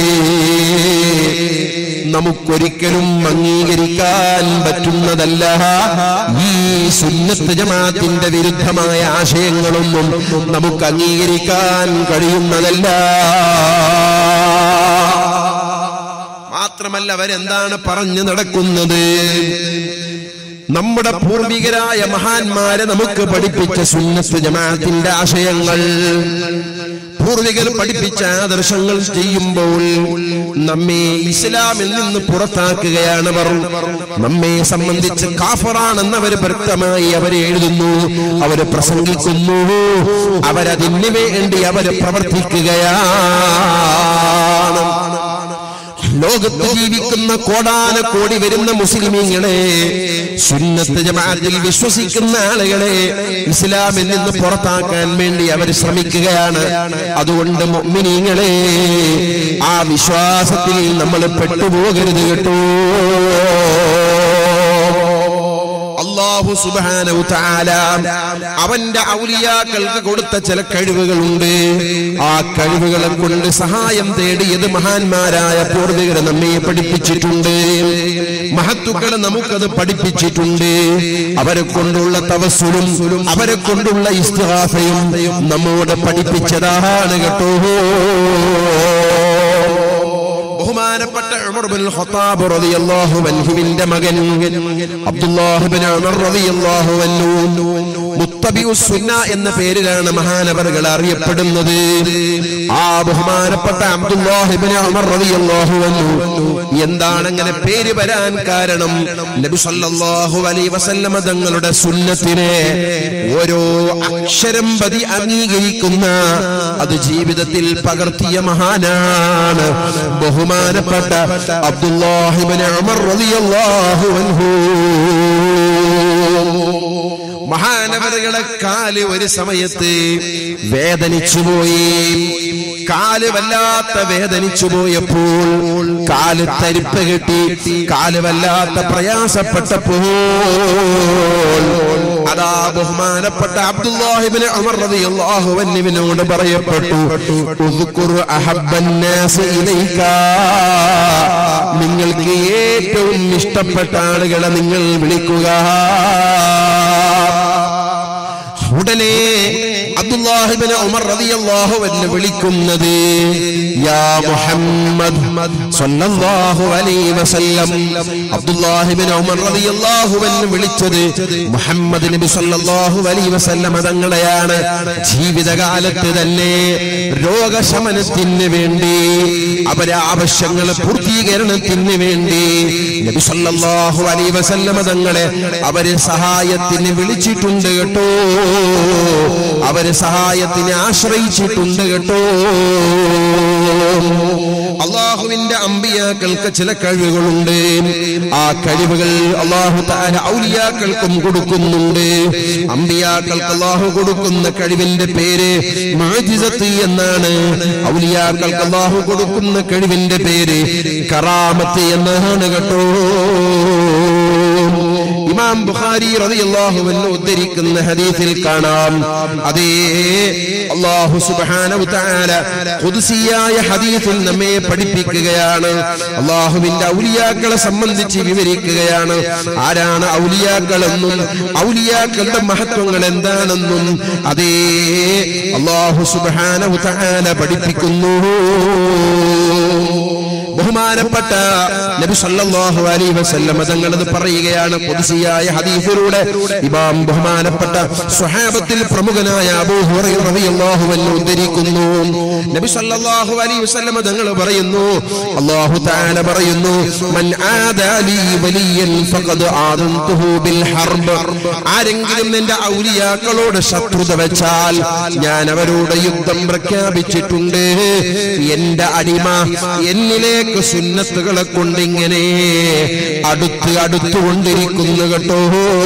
നമുക്കൊരിക്കലും അംഗീകരിക്കാൻ പറ്റുന്നതല്ല ഈ സുന്നത്ത് ജമാഅത്തിന്റെ വിരുദ്ധമായ ആശയങ്ങളൊന്നും നമുക്ക് അംഗീകരിക്കാൻ കഴിയുന്നതല്ല മാത്രമല്ല അവരെന്താണ് പറഞ്ഞു നടക്കുന്നത് നമ്മുടെ പൂർവികരായ മഹാന്മാരെ നമുക്ക് പഠിപ്പിച്ച സുന്നത്ത് ജമാഅത്തിന്റെ ആശയങ്ങൾ പൂർവികർ പഠിപ്പിച്ച ആദർശങ്ങൾ ചെയ്യുമ്പോൾ നമ്മെ ഇസ്ലാമിൽ നിന്ന് പുറത്താക്കുകയാണ് അവർ നമ്മെ സംബന്ധിച്ച് കാഫറാണെന്ന് അവർ വ്യക്തമായി അവരെ എഴുതുന്നു അവര് പ്രസംഗിക്കുന്നു അവരതിന് വേണ്ടി അവര് പ്രവർത്തിക്കുകയാണ് ലോകത്ത് ജീവിക്കുന്ന കോടാന കോടി വരുന്ന മുസ്ലിമീങ്ങളെ സുന്നത്ത് ജമാഅത്തിൽ വിശ്വസിക്കുന്ന ആളുകളെ ഇസ്ലാമിൽ നിന്ന് പുറത്താക്കാൻ വേണ്ടി അവർ ശ്രമിക്കുകയാണ് അതുകൊണ്ട് മുഅ്മിനീങ്ങളെ ആ വിശ്വാസത്തിൽ നമ്മൾ പെട്ടുപോകരുത് കേട്ടോ അള്ളാഹു സുബ്ഹാനഹു തആല അവന്റെ ഔലിയാക്കൾക്ക് കൊടുത്ത ചില കഴിവുകളുണ്ട് ആ കഴിവുകളെ കൊണ്ട് സഹായം തേടിയത് മഹാന്മാരായ പൂർവികരെ നമ്മെ പഠിപ്പിച്ചിട്ടുണ്ട് മഹത്തുക്കളെ നമുക്കത് പഠിപ്പിച്ചിട്ടുണ്ട് അവരെ കൊണ്ടുള്ള തവസ്സുലും അവരെ കൊണ്ടുള്ള ഇസ്തിഹാസയും നമ്മോട് പഠിപ്പിച്ചതാണ് കേട്ടോ ബഹുമാനപ്പെട്ട ഉമർ ബിൻ ഖത്താബ് റളിയല്ലാഹു അൻഹുവിന്റെ മകൻ അബ്ദുല്ലാഹ് ബിൻ ഉമർ റളിയല്ലാഹു അൻഹു മുത്തബിഉ സുന്ന എന്ന പേരിലാണ് മഹാനവറുകൾ അറിയപ്പെടുന്നത് ആ ബഹുമാനപ്പെട്ട അബ്ദുല്ലാഹ് ബിൻ ഉമർ റളിയല്ലാഹു അൻഹു എന്താണ് അങ്ങനെ പേര് വരാൻ കാരണം നബി സല്ലല്ലാഹു അലൈഹി വസല്ലമ തങ്ങളുടെ സുന്നത്തിനെ ഓരോ അക്ഷരം പതി അംഗീകരിക്കുന്ന അത് ജീവിതത്തിൽ പകർത്തിയ മഹാനാണ് ബഹുമാനപ്പെട്ട അബ്ദുല്ലാഹിബിൻ ഉമർ റളിയല്ലാഹു അൻഹു മഹാനവറുകളെ കാല് ഒരു സമയത്ത് വേദനിച്ചു പോയി കാല് വല്ലാത്ത വേദനിച്ചു പോയപ്പോൾ കാല് തരിപ്പ് കെട്ടി കാല് വല്ലാത്ത പ്രയാസപ്പെട്ടപ്പോൾ അതാ ബഹുമാനപ്പെട്ട അബ്ദുല്ലാഹിബിന് ഉമർ റളിയല്ലാഹു അൻഹുവിനോട് പറയപ്പെട്ടു ഉദ്കുർ അഹബ്ബൻ നാസ് ഇലൈക നിങ്ങൾക്ക് ഏറ്റവും ഇഷ്ടപ്പെട്ട ആളുകളെ നിങ്ങൾ വിളിക്കുക ഉടനെ അബ്ദുല്ലാഹിബിന് ഉമർ റളിയല്ലാഹു അൻഹു വിളിക്കുന്നത് യാ മുഹമ്മദ് സ്വല്ലല്ലാഹു അലൈഹി വസല്ലം അബ്ദുല്ലാഹിബിന് ഉമർ റളിയല്ലാഹു അൻഹു വിളിച്ചത് മുഹമ്മദ് നബി സ്വല്ലല്ലാഹു അലൈഹി വസല്ലം തങ്ങളെയാണ് ജീവിതകാലത്ത് തന്നെ രോഗശമനത്തിന് വേണ്ടി അവരെ ആവശ്യങ്ങൾ പൂർത്തീകരണത്തിന് വേണ്ടി നബി സല്ലല്ലാഹു അലൈഹി വസല്ലം തങ്ങളെ അവര് സഹായത്തിന് വിളിച്ചിട്ടുണ്ട് കേട്ടോ അവര് സഹായത്തിന് ആശ്രയിച്ചിട്ടുണ്ട് കേട്ടോ അള്ളാഹുവിന്റെ അമ്പിയാക്കൾക്ക് ചില കഴിവുകളുണ്ട് ആ കഴിവുകൾ അള്ളാഹു താര ഔലിയാക്കൾക്കും കൊടുക്കുന്നുണ്ട് അമ്പിയാക്കൾക്ക് അള്ളാഹു കൊടുക്കുന്ന കഴിവിന്റെ പേര് മാജിസത്ത് എന്നാണ് ഔലിയാക്കൾക്ക് അള്ളാഹു കൊടുക്കുന്ന കഴിവിന്റെ പേര് കറാമത്ത് എന്നാണ് കേട്ടോ ഇമാം ബുഖാരി റളിയല്ലാഹു അൻഹു ഉദ്ധരിക്കുന്ന ഹദീസിൽ കാണാം അതേ അല്ലാഹു സുബ്ഹാനഹു തആല ഖുദ്സിയായ ഹദീസിൽ നമ്മെ പഠിപ്പിക്കുകയാണ് അല്ലാഹുവിന്റെ ഔലിയാക്കളെ സംബന്ധിച്ച് വിവരിക്കുകയാണ് ആരാണ് ഔലിയാക്കളെന്നും ഔലിയാക്കളുടെ മഹത്വങ്ങൾ എന്താണെന്നും അതേ അല്ലാഹു സുബ്ഹാനഹു തആല പഠിപ്പിക്കുന്നു ബഹുമാനപ്പെട്ട നബി സല്ലല്ലാഹു അലൈഹി വസല്ലം തങ്ങൾ അത് പറയുകയാണ് ഖുദ്സിയായ ഹദീസിലൂടെ ഇമാം ബഹുമാനപ്പെട്ട സ്വഹാബത്തിൽ പ്രമുഖനായ അബൂ ഹുറൈറ റളിയല്ലാഹു അൻഹു ഉദ്ധരിക്കുന്നു നബി സല്ലല്ലാഹു അലൈഹി വസല്ലം തങ്ങൾ പറയുന്നു അല്ലാഹു തആല പറയുന്നു മൻ ആദാലി വലിയൻ ഫഖദ് ആദൻതുഹു ബിൽ ഹർബ് ആരെങ്കിലും എന്റെ ഔലിയാക്കളോട് ശത്രുത വെച്ചാൽ ഞാൻ അവരോട് യുദ്ധം പ്രഖ്യാപിച്ചിട്ടുണ്ട് എന്റെ അടിമ എന്നിലേക്ക് സുന്നത്തുകളെ കൊണ്ട് ഇങ്ങനെ അടുത്ത് അടുത്തുകൊണ്ടിരിക്കുന്നു കേട്ടോ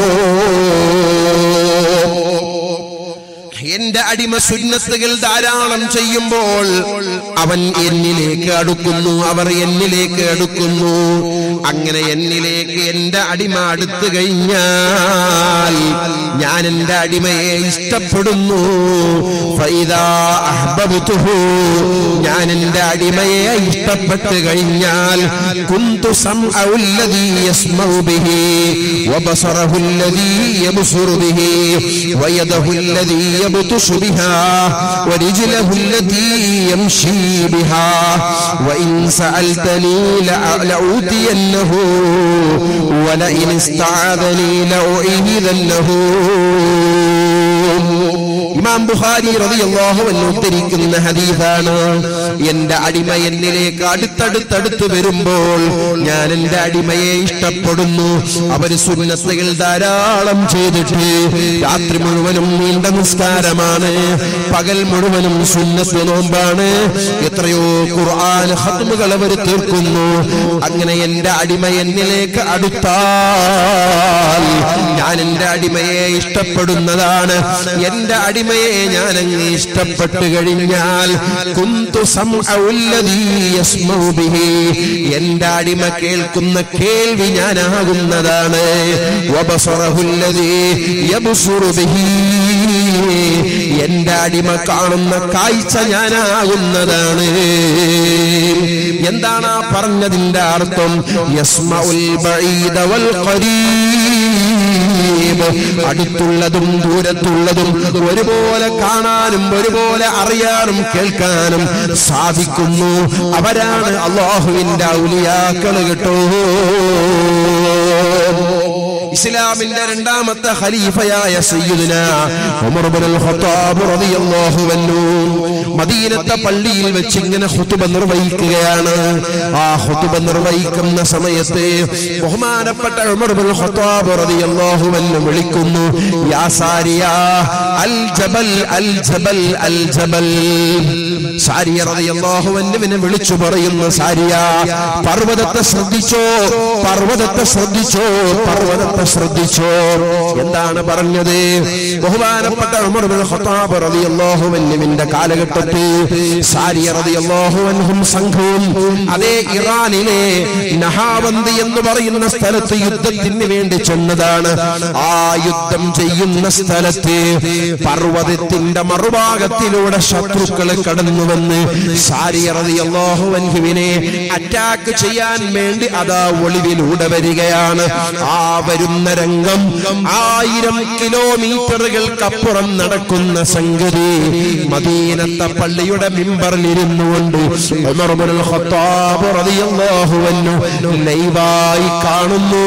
എന്റെ അടിമ സുന്നത്തുകൾ ധാരാളം ചെയ്യുമ്പോൾ അവൻ എന്നിലേക്ക് അടുക്കുന്നു അവർ എന്നിലേക്ക് അടുക്കുന്നു അങ്ങനെ എന്നിലേക്ക് എന്റെ അടിമ അടുത്തു കഴിഞ്ഞാൽ ഞാൻ എന്റെ അടിമയെ ഇഷ്ടപ്പെടുന്നു ഫൈദാ അഹ്ബബ്തുഹു ഞാൻ എന്റെ അടിമയെ ഇഷ്ടപ്പെട്ട് കഴിഞ്ഞാൽ കുന്തു സംഅഉല്ലദീ യസ്മഉ ബിഹി വബസറഹുല്ലദീ യബ്സുറു ബിഹി വയദഹുല്ലദീ يبطش بها ورجله التي يمشي بها وإن سألتني لأوتينه ولئن استعاذني لأعيذنه ഇമാം ബുഖാരി റളിയല്ലാഹു അൻഹു ഉദ്ധരിക്കുന്ന ഹദീസാണ് എന്റെ അടിമ എന്നിലേക്ക് അടുത്തടുത്തടുത്ത് വരുമ്പോൾ ഞാൻ എന്റെ അടിമയെ ഇഷ്ടപ്പെടുന്നു അവര് സുന്നത്തുകൾ ധാരാളം ചെയ്തിട്ട് രാത്രി മുഴുവനും നീണ്ട നിസ്കാരമാണ് പകൽ മുഴുവനും സുന്നത്ത് നോമ്പാണ് എത്രയോ ഖുർആൻ ഹത്മുകൾ അവർ തീർക്കുന്നു അങ്ങനെ എന്റെ അടിമ എന്നിലേക്ക് അടുത്താൽ ഞാൻ എന്റെ അടിമയെ ഇഷ്ടപ്പെടുന്നതാണ് എന്റെ അടിമയെ ഞാൻ അങ്ങ് ഇഷ്ടപ്പെട്ടു കഴിഞ്ഞാൽ കുന്തു സംഅഉല്ലദീ യസ്മഉ ബിഹി എന്റെ അടിമ കേൾക്കുന്ന കേൾവി ഞാനാകുന്നതാണ് വബസറഹുല്ലദീ യബ്സുറു ബിഹി എന്റെ അടിമ കാണുന്ന കാഴ്ച ഞാനാകുന്നതാണ് എന്താണ് ആ പറഞ്ഞതിന്റെ അർത്ഥം യസ്മഉൽ ബഈദ വൽ ഖരീബ് ഖരീബ് അടുത്തുള്ളതും ദൂരത്തുള്ളതും ഒരുപോലെ കാണാനും ഒരുപോലെ അറിയാനും കേൾക്കാനും സാധിക്കുന്നു അവരാണ് അള്ളാഹുവിന്റെ ഔലിയാക്കൾ കേട്ടോ ഇസ്ലാമിന്റെ രണ്ടാമത്തെ ഖലീഫയായ സയ്യിദുന ഉമർ ഇബ്നുൽ ഖത്താബ് റളിയല്ലാഹു അൻഹു മദീനത്തെ പള്ളിയിൽ വെച്ച് ഇങ്ങനെ ഖുതുബ നിർവഹിക്കുകയാണ് ആ ഖുതുബ നിർവഹിക്കുന്ന സമയത്ത് ബഹുമാനപ്പെട്ട ഉമർ ഇബ്നുൽ ഖത്താബ് റളിയല്ലാഹു അൻഹു വിളിക്കുന്നു യാ സാരിയ അൽ ജബൽ അൽ ജബൽ അൽ ജബൽ സാരിയ റളിയല്ലാഹു അൻഹുവിനെ വിളിച്ചു പറയുന്നു സാരിയ പർവ്വതത്തെ ശ്രദ്ധിച്ചോ പർവ്വതത്തെ ശ്രദ്ധിച്ചോ പർവ്വതത്തെ ശ്രദ്ധിച്ചോ എന്താണ് പറഞ്ഞത് ബഹുമാനപ്പെട്ട ഉമർ ബിൻ ഖത്താബ് റളിയല്ലാഹു അൻഹുവിന്റെ കാലഘട്ടത്തിൽ സാരിയ റളിയല്ലാഹു അൻഹും സംഘവും അതേ ഇറാനിലെ നഹാവന്തി എന്ന് പറയുന്ന സ്ഥലത്ത് യുദ്ധത്തിന് വേണ്ടി ചെന്നതാണ് ആ യുദ്ധം ചെയ്യുന്ന സ്ഥലത്ത് പർവ്വതത്തിന്റെ മറുഭാഗത്തിലൂടെ ശത്രുക്കൾ കടന്നുവന്ന് സാരിയ റളിയല്ലാഹു അൻഹുവിനെ അറ്റാക്ക് ചെയ്യാൻ വേണ്ടി അതാ ഒളിവിലൂടെ വരികയാണ് ആ വരുന്ന രംഗം ആയിരം കിലോമീറ്ററുകൾക്കപ്പുറം നടക്കുന്ന സംഗതി മദീനത്തെ പള്ളിയുടെ മിമ്പറിലിരുന്നു കൊണ്ട് ഉമർ ഇബ്നുൽ ഖത്താബ് റളിയല്ലാഹു അൻഹു ലൈവായി കാണുന്നു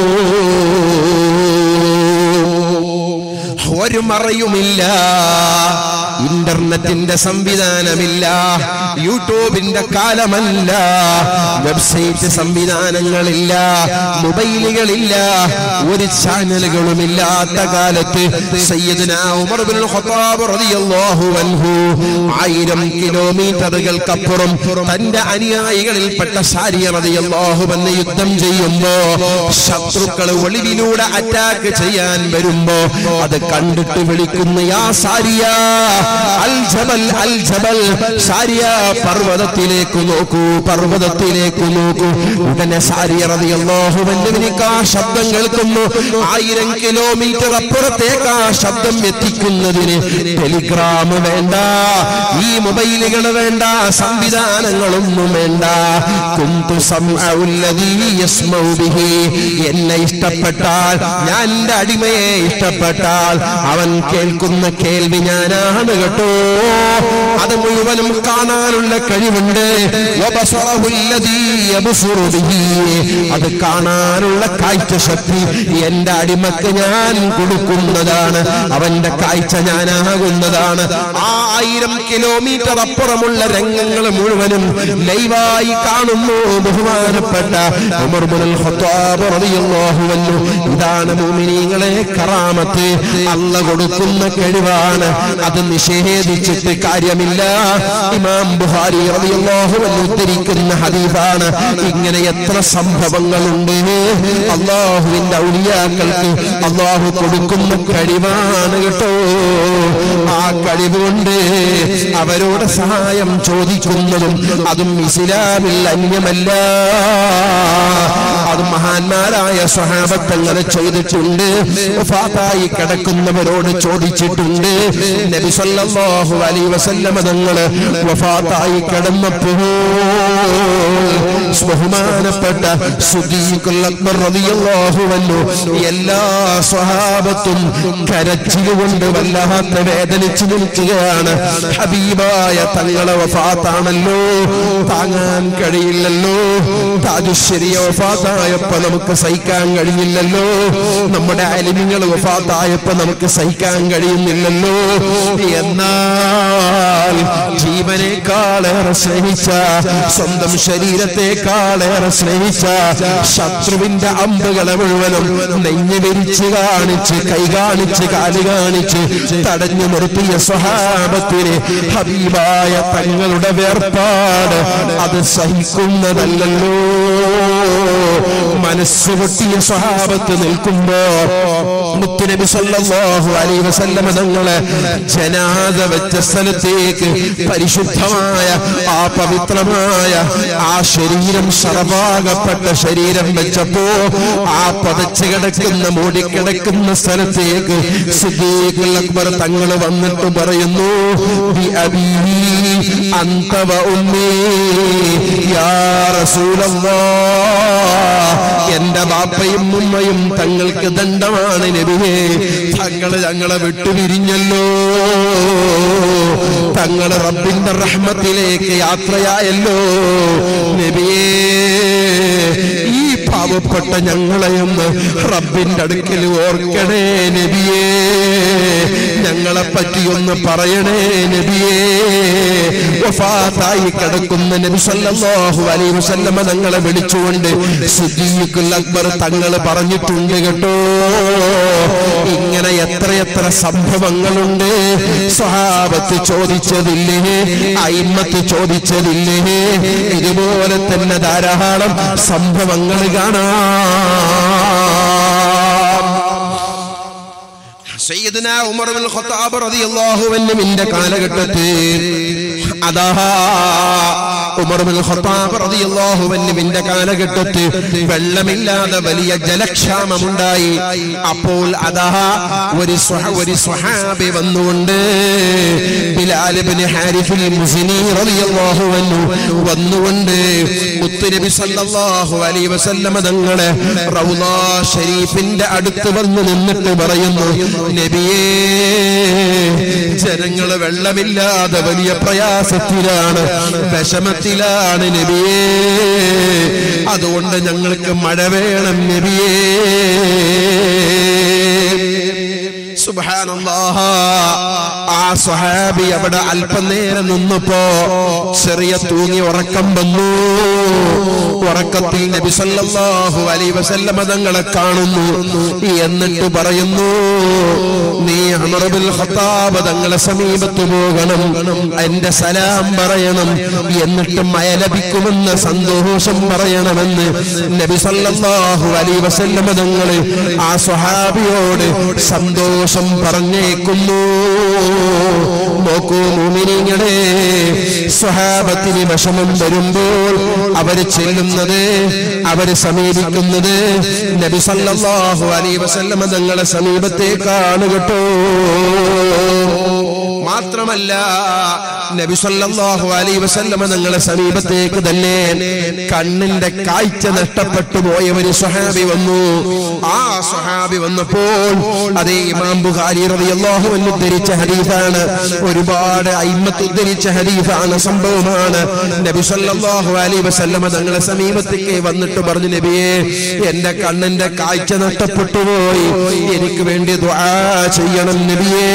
ഒരു മറയുമില്ല ഇന്റർനെറ്റിന്റെ സംവിധാനമില്ല യൂട്യൂബിന്റെ കാലമല്ല വെബ്സൈറ്റ് സംവിധാനങ്ങളില്ല മൊബൈലുകളില്ല ഒരു ചാനലുകളും ഇല്ലാത്ത കാലത്ത് സയ്യിദ്ന ഉമർ ബിൻ ഖത്താബ് റളിയല്ലാഹു അൻഹു ആയിരം കിലോമീറ്ററുകൾക്കപ്പുറം തന്റെ അനുയായികളിൽപ്പെട്ട സാരിയ റളിയല്ലാഹു അൻഹു യുദ്ധം ചെയ്യുമ്പോ ശത്രുക്കൾ ഒളിവിലൂടെ അറ്റാക്ക് ചെയ്യാൻ വരുമ്പോ അത് കണ്ടിട്ട് വിളിക്കുന്ന യാ സാരിയ അൽ ജബൽ അൽ ജബൽ സാരിയ പർവ്വതത്തിലേക്ക് നോക്കൂ പർവ്വതത്തിലേക്ക് നോക്കൂ ഉടനെ സാരിയ റളിയല്ലാഹു അൻഹുവിനിക്ക് ആ ശബ്ദം കേൾക്കുന്നു ആയിരം കിലോമീറ്റർ അപ്പുറത്തേക്ക് ആ ശബ്ദം എത്തിക്കുന്നതിന് ടെലിഗ്രാം വേണ്ട ഈ മൊബൈലുകൾ വേണ്ട സംവിധാനങ്ങളൊന്നും വേണ്ട കുന്തു സംഅഉല്ലദീ യസ്മഉ ബിഹി എന്നെ ഇഷ്ടപ്പെട്ടാൽ ഞാൻ എന്റെ അടിമയെ ഇഷ്ടപ്പെട്ടാൽ അവൻ കേൾക്കുന്ന കേൾവി ഞാനാണ് കേട്ടോ അത് മുഴുവനും കാണാനുള്ള കഴിവുണ്ട് വബസറഹുല്ലദീ യബ്സുറു ബിഹി. അത് കാണാനുള്ള കാഴ്ച ശക്തി എന്റെ അടിമക്ക് ഞാൻ കൊടുക്കുന്നതാണ് അവന്റെ കാഴ്ച ഞാനാകുന്നതാണ് ആ ആയിരം കിലോമീറ്റർ അപ്പുറമുള്ള രംഗങ്ങൾ മുഴുവനും ലൈവായി കാണുന്നു ബഹുമാനപ്പെട്ട ഉമർ ഇബ്നുൽ ഖത്താബ് റളിയല്ലാഹു അൻഹു ഇതാണ് മുഅ്മിനീങ്ങളെ കറാമത്ത് അല്ല കൊടുക്കുന്ന കഴിവാണ് അത് നിഷേധിച്ചിട്ട് കാര്യമില്ല ഇമാം ബുഹാരി റളിയല്ലാഹു അൻഹു ഉദ്ധരിക്കുന്ന ഹദീസാണ് ഇങ്ങനെ എത്ര സംഭവങ്ങളുണ്ട് അള്ളാഹുവിന്റെ ഔലിയാക്കൾക്ക് അള്ളാഹു കൊടുക്കുന്ന കഴിവാണ് കേട്ടോ ആ കഴിവ് കൊണ്ട് അവരോട് സഹായം ചോദിക്കുന്നതും അതും ഇസ്ലാമിൽ അന്യമല്ല അത് മഹാന്മാരായ സ്വഹാബത്തങ്ങളെ ചെയ്തിട്ടുണ്ട് വഫാത്തായി കിടക്കുന്നവരോട് ചോദിച്ചിട്ടുണ്ട് നബി സല്ലല്ലാഹു അലൈഹി വസല്ലമ തങ്ങള് വഫാത്തായി കിടന്നപ്പോൾ ബഹുമാനപ്പെട്ട സുദീഖുൽ അക്ബർ റളിയല്ലാഹു അൻഹു എല്ലാ സ്വഹാബത്തും കരച്ചിലുകൊണ്ട് വല്ലാത്ത വേദനിച്ചു നിൽക്കുകയാണ് ഹബീബായ തങ്ങളെ വഫാത്താണല്ലോ താങ്ങാൻ കഴിയില്ലല്ലോ താജുശ്ശേരിയ വഫാത്തായപ്പോ നമുക്ക് സഹിക്കാൻ കഴിയില്ലല്ലോ നമ്മുടെ അലിമിങ്ങൾ വഫാത്തായപ്പോ നമുക്ക് സഹിക്കാൻ കഴിയുന്നില്ലല്ലോ എന്നാൽ ജീവനേക്കാളേറെ സ്നേഹിച്ച സ്വന്തം ശരീരത്തെക്കാളേറെ സ്നേഹിച്ച ശത്രുവിന്റെ അമ്പുകളെ മുഴുവനും നെഞ്ഞു വിരിച്ച് കാണിച്ച് കൈ കാണിച്ച് കാല് കാണിച്ച് തടഞ്ഞു നിർത്തിയ സ്വഹാബത്തിന് ഹബീബായ തങ്ങളുടെ വേർപാട് അത് സഹിക്കുന്നതല്ലല്ലോ മനസ്സ് പൊട്ടിയ സ്വഹാബത്ത് നിൽക്കുമ്പോ മുത്തുനബി സല്ലല്ലാഹു അലൈഹി വസല്ലമ തങ്ങളെ ജനാദ വെച്ച സ്ഥലത്തേക്ക് പരിശുദ്ധമായ ആ പവിത്രമായ ആ ശരീരം സർവാകപ്പെട്ട ശരീരം വെച്ചപ്പോ ആ പതച്ച് കിടക്കുന്ന മൂടിക്കിടക്കുന്ന സ്ഥലത്തേക്ക് സിദ്ദീഖുൽ അക്ബർ തങ്ങൾ വന്നിട്ട് പറയുന്നു ബി അബീ അന്ത വ ഉമ്മീ യാ റസൂലല്ലാഹ് എന്റെ ബാപ്പയും ഉമ്മയും തങ്ങൾക്ക് ദണ്ഡമാണ് നബിയെ തങ്ങൾ ഞങ്ങളെ വിട്ടുപിരിഞ്ഞല്ലോ തങ്ങൾ റബ്ബിന്റെ റഹ്മത്തിലേക്ക് യാത്രയായല്ലോ നബിയേ ഈ പാവപ്പെട്ട ഞങ്ങളെയൊന്ന് റബ്ബിന്റെ അടുക്കൽ ഓർക്കണേ നബിയേ ഞങ്ങളെ പറ്റി ഒന്ന് പറയണേ നബിയേ വഫാത്തായി കിടക്കുന്ന നബി സല്ലല്ലാഹു അലൈഹി വസല്ലമ തങ്ങളെ വിളിച്ചുകൊണ്ട് സിദ്ദീഖുൽ അക്ബർ തങ്ങൾ പറഞ്ഞിട്ടുണ്ട് കേട്ടോ ഇങ്ങനെ എത്രയെത്ര സംഭവങ്ങളുണ്ട് സ്വഹാബത്ത് ചോദിച്ചതില്ലേ അയിമത്ത് ചോദിച്ചതില്ലേ ഇതുപോലെ തന്നെ ധാരാളം സംഭവങ്ങൾ കാണാം സയ്യിദ്ന ഉമർ ബിൻ ഖത്താബ് റളിയല്ലാഹു അൻഹുവിന്റെ കാലഘട്ടത്തിൽ അതാ ഉമർ ബിൻ ഖത്താബ് റളിയല്ലാഹു അൻഹുവിന്റെ കാലഘട്ടത്തിൽ വെള്ളമില്ലാതെ വലിയ ജലക്ഷാമമുണ്ടായി അപ്പോൾ അതാ ഒരു സ്വഹ- ഒരു സ്വഹാബി വന്നുകൊണ്ട് ബിലാൽ ഇബ്നു ഹാരിഫുൽ മുസ്നി റളിയല്ലാഹു അൻഹു വന്നുകൊണ്ട് മുത്തുനബി സല്ലല്ലാഹു അലൈഹി വസല്ലമ തങ്ങളെ റൗളാ ഷരീഫിന്റെ അടുത്ത് വന്ന് നിന്നിട്ട് പറയുന്നു നബിയേ ജനങ്ങള് വെള്ളമില്ലാതെ വലിയ പ്രയാസത്തിലാണ് വിഷമത്തിലാണ് നബിയേ അതുകൊണ്ട് ഞങ്ങൾക്ക് മഴ വേണം നബിയേ സുബ്ഹാനല്ലാഹ് ആ സ്വഹാബി അവിടെ അല്പനേരം നിന്നപ്പോ ചെറിയ തൂങ്ങി ഉറക്കം വന്നു ഉറക്കത്തിൽ നബി സല്ലല്ലാഹു അലൈഹി വസല്ലമ തങ്ങളെ കാണുന്നു എന്നിട്ട് പറയുന്നു നീ ഉമർ ബിൻ ഖത്താബ് തങ്ങളെ സമീപത്ത് പോകണം എന്റെ സലാം പറയണം എന്നിട്ട് മയ ലഭിക്കുമെന്ന സന്തോഷം പറയണമെന്ന് നബി സല്ലല്ലാഹു അലൈഹി വസല്ലമ തങ്ങള് ആ സ്വഹാബിയോട് സന്തോഷം പറഞ്ഞേക്കുന്നു നോക്കൂ മുമിനിങ്ങളെ സ്വഹാബത്തിന് വിഷമം വരുമ്പോൾ അവര് ചെല്ലുന്നത് അവര് സമീപിക്കുന്നത് നബി സല്ലല്ലാഹു അലൈഹി വസല്ലമ തങ്ങളെ സമീപത്തേക്കാണ് കേട്ടോ മാത്രമല്ല നബി സല്ലല്ലാഹു അലൈഹി വസല്ലമ തങ്ങളെ സമീപത്തേക്ക് തന്നെ കണ്ണിന്റെ കാഴ്ച നഷ്ടപ്പെട്ടു പോയ ഒരു സ്വഹാബി വന്നു ആ സ്വഹാബി വന്നപ്പോൾ അതേ ഇമാം ബുഖാരി റളിയല്ലാഹു അൻഹു ഉദ്ധരിച്ച ഹദീസാണ് ഒരുപാട് അയിമത്ത് ഉദ്ധരിച്ച ഹദീസാണ് സംഭവമാണ് നബി സല്ലല്ലാഹു അലൈഹി വസല്ലമ തങ്ങളെ സമീപത്തേക്ക് വന്നിട്ട് പറഞ്ഞു നബിയെ എന്റെ കണ്ണിന്റെ കാഴ്ച നഷ്ടപ്പെട്ടു പോയി എനിക്ക് വേണ്ടി ദുആ ചെയ്യണം നബിയേ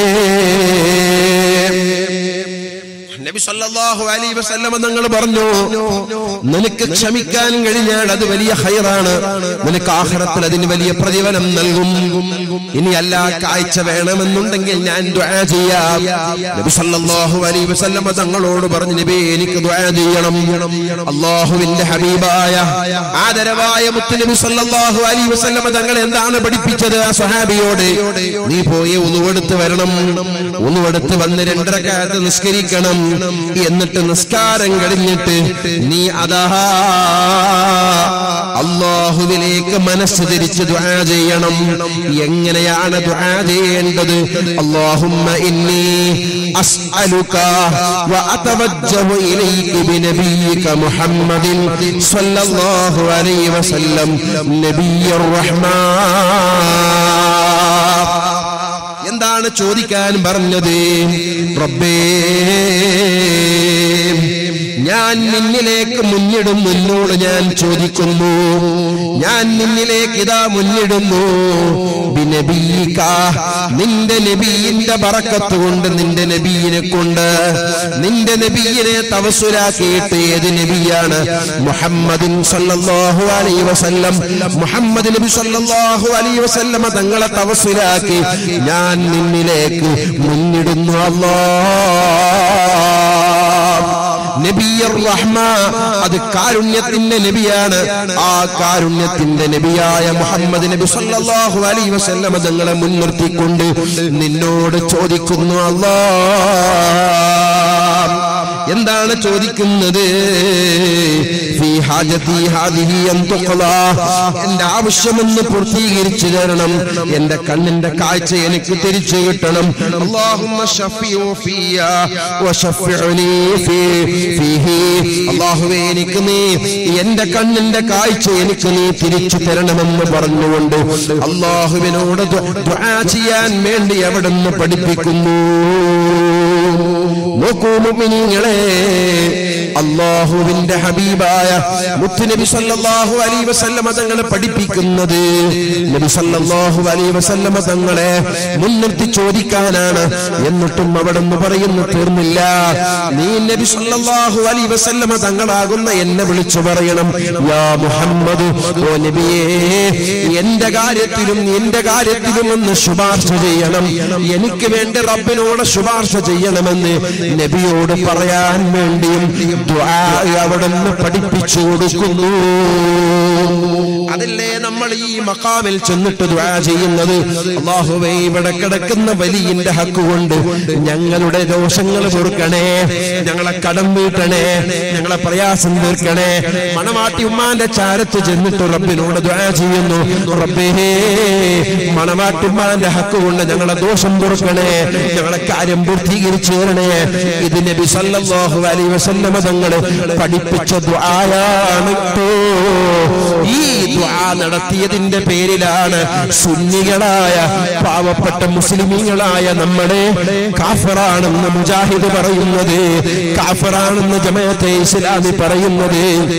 നബി സല്ലല്ലാഹു അലൈഹി വസല്ലമ തങ്ങൾ പറഞ്ഞു നിനക്ക് ക്ഷമിക്കാൻ കഴിഞ്ഞാൽ അത് വലിയ ഹൈറാണ് നിനക്ക് ആഖിറത്തിൽ അതിന് വലിയ പ്രതിഫലം നൽകും ഇനി അല്ല കാഴ്ച വേണമെന്നുണ്ടെങ്കിൽ ഞാൻ ദുആ ചെയ്യാം നബി സല്ലല്ലാഹു അലൈഹി വസല്ലമ തങ്ങളോട് പറഞ്ഞു നബി എനിക്ക് ദുആ ചെയ്യണം അല്ലാഹുവിന്റെ ഹബീബായ ആദരവായ മുത്തുനബി സല്ലല്ലാഹു അലൈഹി വസല്ലമ തങ്ങൾ എന്താണ് പഠിപ്പിച്ചത് ആ സ്വഹാബിയോട് നീ പോയി ഉളുവെടുത്ത് വരണം ഉളുവെടുത്ത് വന്ന് രണ്ടരക്കാലത്ത് നിസ്കരിക്കണം എന്നിട്ട് നിസ്കാരം കഴിഞ്ഞിട്ട് നീ അതാ അള്ളാഹുവിലേക്ക് മനസ്സ് തിരിച്ച് ദുആ ചെയ്യണം എങ്ങനെയാണ് ദുആ ചെയ്യേണ്ടത് അല്ലാഹുമ്മ ഇന്നി അസ്അലുക വഅതവജ്ജഹു ഇലൈക ബിനബിയിക മുഹമ്മദിൻ സ്വല്ലല്ലാഹു അലൈഹി വസല്ലം നബിയ്യർ റഹ്മാൻ എന്താണ് ചോദിക്കാൻ പറഞ്ഞത് റബ്ബേ ഞാൻ നിന്നിലേക്ക് മുന്നിടും നിന്നോട് ഞാൻ ചോദിക്കുന്നു ഞാൻ നിന്നിലേക്ക് ഇതാ മുന്നിടുന്നു ബിനബീക നിന്റെ നബീന്റെ ബറക്കത്ത് കൊണ്ട് നിന്റെ നബീനെ കൊണ്ട് നിന്റെ നബീനെ തവസുലാക്കിയിട്ട് ഏത് നബിയാണ് മുഹമ്മദിൻ സല്ലല്ലാഹു അലൈഹി വസല്ലം മുഹമ്മദ് നബി സല്ലല്ലാഹു അലൈഹി വസല്ലമ തങ്ങളെ തവസുലാക്കി ഞാൻ നിന്നിലേക്ക് മുന്നിടുന്നു അല്ലാ നബിയർ റഹ്മ അത് കാരുണ്യത്തിന്റെ നബിയാണ് ആ കാരുണ്യത്തിന്റെ നബിയായ മുഹമ്മദ് നബി സല്ലല്ലാഹു അലൈഹി വസല്ലമ തങ്ങളെ മുൻനിർത്തിക്കൊണ്ട് നിന്നോട് ചോദിക്കുന്നു അല്ലാ എന്താണ് ചോദിക്കുന്നത് ഫീ ഹാജതി ഹാദിഹി അൻ തുഖ്ളാ. എന്റെ ആവശ്യമെന്ന് പൂർത്തീകരിച്ചു തരണം എന്റെ കണ്ണിന്റെ കാഴ്ച എനിക്ക് തിരിച്ചു കിട്ടണം അല്ലാഹുമ്മ ശഫിഉ ഫിയ വശഫിഉനി ഫീ ഫീഹി അല്ലാഹുവേ എനിക്ക് നീ എന്റെ കണ്ണിന്റെ കാഴ്ച എനിക്ക് നീ തിരിച്ചു തരണമെന്ന് പറഞ്ഞുകൊണ്ട് അള്ളാഹുവിനോട് ദു- ദുആ ചെയ്യാൻ വേണ്ടി എവിടുന്ന് പഠിപ്പിക്കുന്നു നോക്കൂ മുഅ്മിനീങ്ങളെ അള്ളാഹുവിന്റെ ഹബീബായ മുത്തുനബി സല്ലല്ലാഹു അലൈഹി വസല്ലമ തങ്ങളെ പഠിപ്പിക്കുന്നത് നബി സല്ലല്ലാഹു അലൈഹി വസല്ലമ തങ്ങളെ മുൻനിർത്തി ചോദിക്കാനാണ് എന്നിട്ടും അവിടെ നിന്ന് പറയുന്നു തീർന്നില്ല നീ നബി സല്ലല്ലാഹു അലൈഹി വസല്ലമ തങ്ങളാകുന്ന എന്നെ വിളിച്ചു പറയണം യാ മുഹമ്മദ് ഓ നബിയേ എന്റെ കാര്യത്തിലും എന്റെ കാര്യത്തിലും ഒന്ന് ശുപാർശ ചെയ്യണം എനിക്ക് വേണ്ടി റബ്ബിനോട് ശുപാർശ ചെയ്യണമെന്ന് നബിയോട് പറയാൻ വേണ്ടിയും ദുആ അവിടെ നിന്ന് പഠിപ്പിച്ചു കൊടുക്കുന്നു അതല്ലേ നമ്മൾ ഈ മക്കാമിൽ ചെന്നിട്ട് ദുആ ചെയ്യുന്നത് അള്ളാഹുവേ ഇവിടെ കിടക്കുന്ന വലിയന്റെ ഹക്ക് കൊണ്ട് ഞങ്ങളുടെ ദോഷങ്ങൾ പൊറുക്കണേ ഞങ്ങളെ കടം വീട്ടണേ ഞങ്ങളെ പ്രയാസം തീർക്കണേ മണവാട്ടി ഉമ്മാന്റെ ചാരത്ത് ചെന്നിട്ട് റബ്ബിനോട് ദുആ ചെയ്യുന്നു റബ്ബേ മണവാട്ടുമ്മാന്റെ ഹക്ക് കൊണ്ട് ഞങ്ങളെ ദോഷം പൊറുക്കണേ ഞങ്ങളെ കാര്യം പൂർത്തീകരിച്ചു തരണേ ഇത് നബി സല്ലല്ലാഹു അലൈഹി വസല്ലമ തങ്ങള് പഠിപ്പിച്ച ദുആയാണ് ട്ടോ. ഈ ദുആ നടത്തിയതിന്റെ പേരിലാണ് സുന്നികളായ പാവപ്പെട്ട മുസ്ലിമീങ്ങളായ നമ്മുടെ കാഫറാണെന്ന് മുജാഹിദ് പറയുന്നത് കാഫറാണെന്ന് ജമാഅത്തെ ഇസ്ലാമി പറയുന്നത്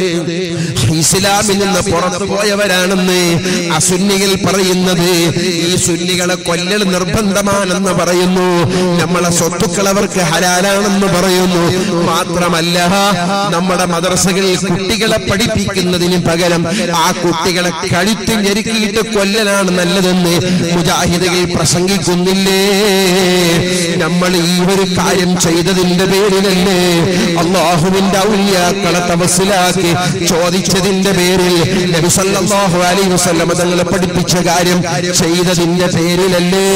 ഇസ്ലാമിൽ നിന്ന് പുറത്തു പോയവരാണെന്ന് അസുന്നികൾ പറയുന്നത് ഈ സുന്നികളെ കൊല്ലൽ നിർബന്ധമാണെന്ന് പറയുന്നു നമ്മളെ സ്വത്തുക്കൾ അവർക്ക് ഹലാലാണെന്ന് പറയുന്നു മാത്രമല്ല നമ്മുടെ മദ്രസകളിൽ കുട്ടികളെ പഠിപ്പിക്കുന്നതിന് പകരം ആ കുട്ടികളെ കഴുത്തിൽ ഞെരുക്കിയിട്ട് കൊല്ലലാണ് നല്ലതെന്ന് മുജാഹിദുകൾ പ്രസംഗിക്കുന്നില്ലേ നമ്മൾ ഈ ഒരു കാര്യം ചെയ്തതിന്റെ പേരിലല്ലേ അള്ളാഹുവിന്റെ ഔലിയാക്കളെ തപസ്സിലാക്കി ചോദിച്ചതിന്റെ പേരിൽ നബി സല്ലല്ലാഹു അലൈഹി വസല്ലം തങ്ങളെ പഠിപ്പിച്ച കാര്യം ചെയ്തതിന്റെ പേരിലല്ലേ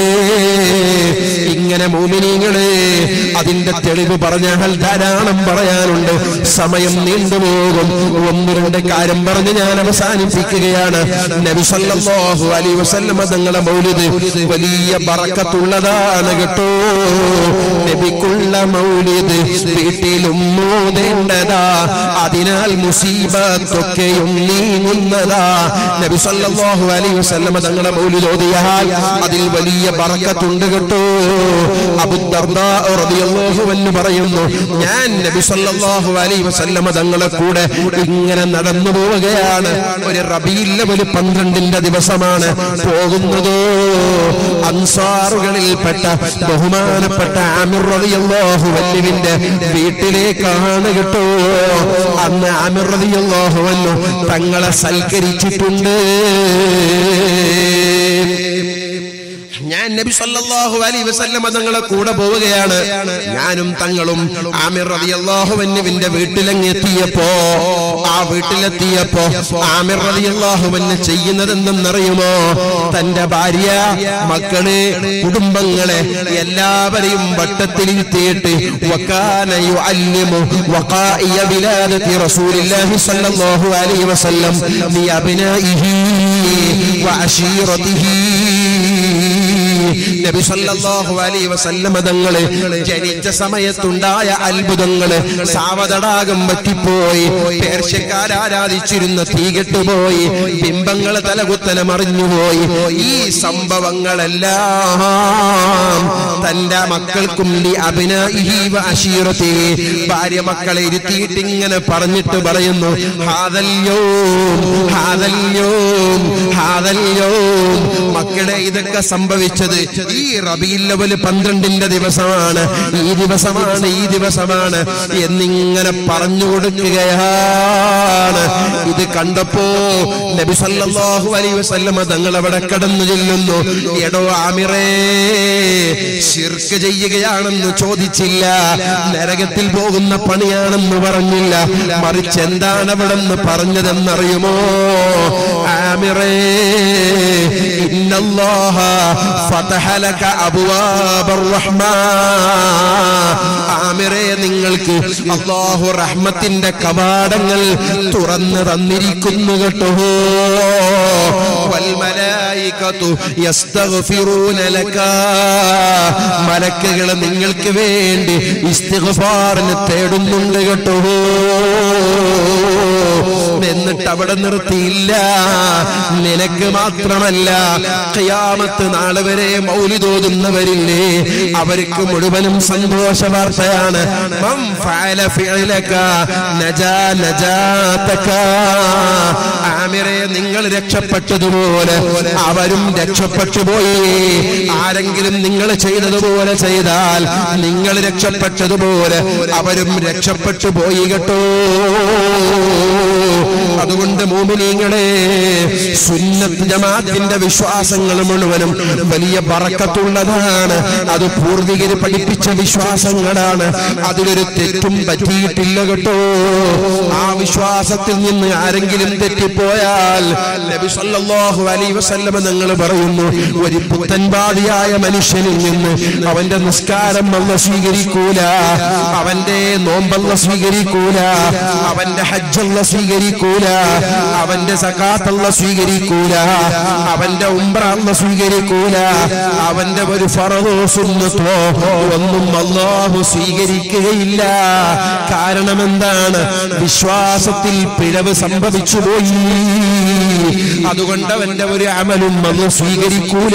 ഇങ്ങനെ മോമിനിങ്ങളെ അതിന്റെ തെളിവ് പറഞ്ഞാൽ ധാരാളം പറയാനുണ്ട് സമയം നീണ്ടുപോകും ഒന്ന് രണ്ട് കാര്യം പറഞ്ഞ് ഞാൻ അവസാനിപ്പിക്കുകയാണ് നബി സല്ലല്ലാഹു അലൈഹി വസല്ലം തങ്ങളെ മൗലിദ് വലിയ ബറക്കത്തുള്ളതാണ് കേട്ടോ നബിക്കുള്ള മൗലിദ് വീട്ടിലും മോതേണ്ടതാ അതിനാൽ മുസീബത്തൊക്കെയും നീങ്ങുന്നതാ നബി സല്ലല്ലാഹു അലൈഹി വസല്ലം തങ്ങളെ മൗലിദ് ഓതിയാൽ അതിൽ വലിയ ബറക്കത്തുണ്ട് കേട്ടോ അബുദർദാ റളിയല്ലാഹു അൻഹു പറയുന്നു ഞാൻ നബി സല്ലല്ലാഹു അലൈഹി വസല്ലം തങ്ങളെ കൂടെ ഇങ്ങനെ നടന്നു പോവുകയാണ് ഒരു റബീൽ ഒരു പന്ത്രണ്ടിന്റെ ദിവസമാണ് പോകുന്നതോ അൻസാറുകളിൽപ്പെട്ട ബഹുമാനപ്പെട്ട ആമിർ റളിയല്ലാഹു അൻഹുവിന്റെ വീട്ടിലേക്കാണ് കേട്ടോ അന്ന് ആമിർ റളിയല്ലാഹു അൻഹു തങ്ങളെ സൽക്കരിച്ചിട്ടുണ്ട് ഞാൻ നബി സല്ലല്ലാഹു അലൈഹി വസല്ലം തങ്ങളെ കൂടെ പോവുകയാണ് ഞാനും തങ്ങളും ആമിർ റളിയല്ലാഹു അൻഹുവിന്റെ വീട്ടിലങ്ങ് എത്തിയപ്പോ ആ വീട്ടിലെത്തിയപ്പോ ആമിർ റളിയല്ലാഹു അൻഹു ചെയ്യുന്നത് എന്തെന്നറിയുമോ തന്റെ ഭാര്യ മക്കള് കുടുംബങ്ങളെ എല്ലാവരെയും വട്ടത്തിലിരുത്തിയിട്ട് വക്കാന യുഅല്ലിമു വഖാഇയ വിലാദത്തി റസൂലില്ലാഹി സ്വല്ലല്ലാഹു അലൈഹി വസല്ലം ലി അബ്നാഇഹി വഅശീറതിഹി നബി സല്ലല്ലാഹു അലൈഹി വസല്ലമ തങ്ങള് ജനിച്ച സമയത്തുണ്ടായ അത്ഭുതങ്ങള് സാവതടാകം പറ്റിപ്പോയി പേർഷ്യക്കാർ ആരാധിച്ചിരുന്ന തീകെട്ടുപോയി ബിംബങ്ങള് തലകുത്തനെ മറിഞ്ഞുപോയി ഈ സംഭവങ്ങളെല്ലാം തന്റെ മക്കൾക്കും ലി അഭിനയിഹി വ അശീറത്തിഹി ഭാര്യ മക്കളെ ഇരുത്തിയിട്ട് ഇങ്ങനെ പറഞ്ഞിട്ട് പറയുന്നു ഹാദല്യോ ഹാദല്യോ ഹാദല്യോ മക്കളെ ഇതൊക്കെ സംഭവിച്ചത് ഈ റബീൽ ലെവല് പന്ത്രണ്ടിന്റെ ദിവസമാണ് ഈ ദിവസമാണ് ഈ ദിവസമാണ് എന്നിങ്ങനെ പറഞ്ഞു കൊടുക്കുകയാണ് ഇത് കണ്ടപ്പോ നബി സല്ലല്ലാഹു അലൈഹി വസല്ലമ തങ്ങൾ അവിടെ കടന്നു ചെല്ലുന്നു എടോ ആമിറേ ശിർക്ക് ചെയ്യുകയാണെന്ന് ചോദിച്ചില്ല നരകത്തിൽ പോകുന്ന പണിയാണെന്ന് പറഞ്ഞില്ല മറിച്ച് എന്താണ് അവിടെ നിന്ന് പറഞ്ഞതെന്നറിയുമോ ആമിറേ ഇന്നല്ലാഹ ഫതഹലക അബ്വാബർ റഹ്മാ ആമിറേ നിങ്ങൾക്ക് അല്ലാഹു റഹ്മത്തിന്റെ കവാടങ്ങൾ തുറന്നു തന്നിരിക്കുന്നു കേട്ടോ വൽ മലായികതു യസ്തഗ്ഫിറൂന ലക മലക്കുകൾ നിങ്ങൾക്ക് വേണ്ടി ഇസ്തിഗ്ഫാറിന് തേടുന്നുണ്ട് കേട്ടോ എന്നിട്ട് അവിടെ നിർത്തിയില്ല നിനക്ക് മാത്രമല്ല ഖിയാമത്ത് നാളെ വരെ മൗലിതോതുന്നവരില്ലേ അവർക്ക് മുഴുവനും സന്തോഷ വാർത്തയാണ് മം ഫഅല ഫിഅലക നജാ നജാതക ആമിറെ നിങ്ങൾ രക്ഷപ്പെട്ടതുപോലെ അവരും രക്ഷപ്പെട്ടു പോയി ആരെങ്കിലും നിങ്ങൾ ചെയ്തതുപോലെ ചെയ്താൽ നിങ്ങൾ രക്ഷപ്പെട്ടതുപോലെ അവരും രക്ഷപ്പെട്ടു പോയി കേട്ടോ അതുകൊണ്ട് മോമിനീങ്ങളെ സുന്നത്ത് ജമാഅത്തിന്റെ വിശ്വാസങ്ങൾ മുഴുവനും വലിയ ബറക്കത്തുള്ളതാണ് അത് പൂർവികര് പഠിപ്പിച്ച വിശ്വാസങ്ങളാണ് അതിലൊരു തെറ്റും പറ്റിയിട്ടില്ല കേട്ടോ ആ വിശ്വാസത്തിൽ നിന്ന് ആരെങ്കിലും തെറ്റിപ്പോയാൽ നബി സല്ലല്ലാഹു അലൈഹി വസല്ലമ നിങ്ങൾ പറയുന്നു ഒരു പുത്തൻവാദിയായ മനുഷ്യനിൽ നിന്ന് അവന്റെ നിസ്കാരം അല്ല സ്വീകരിക്കൂല അവന്റെ നോമ്പല്ല സ്വീകരിക്കൂല അവന്റെ ഹജ്ജല്ല സ്വീകരിക്കൂല അവന്റെ സക്കാത്തല്ല സ്വീകരിക്കൂല അവന്റെ ഉംറ അല്ല സ്വീകരിക്കൂല അവന്റെ ഒരു ഫറദോ സുന്നത്തോ ഒന്നും അല്ലാഹു സ്വീകരിക്കുകയില്ല കാരണം എന്താണ് വിശ്വാസത്തിൽ പിഴവ് സംഭവിച്ചു പോയി അതുകൊണ്ട് അവന്റെ ഒരു അമലും അല്ല സ്വീകരിക്കൂല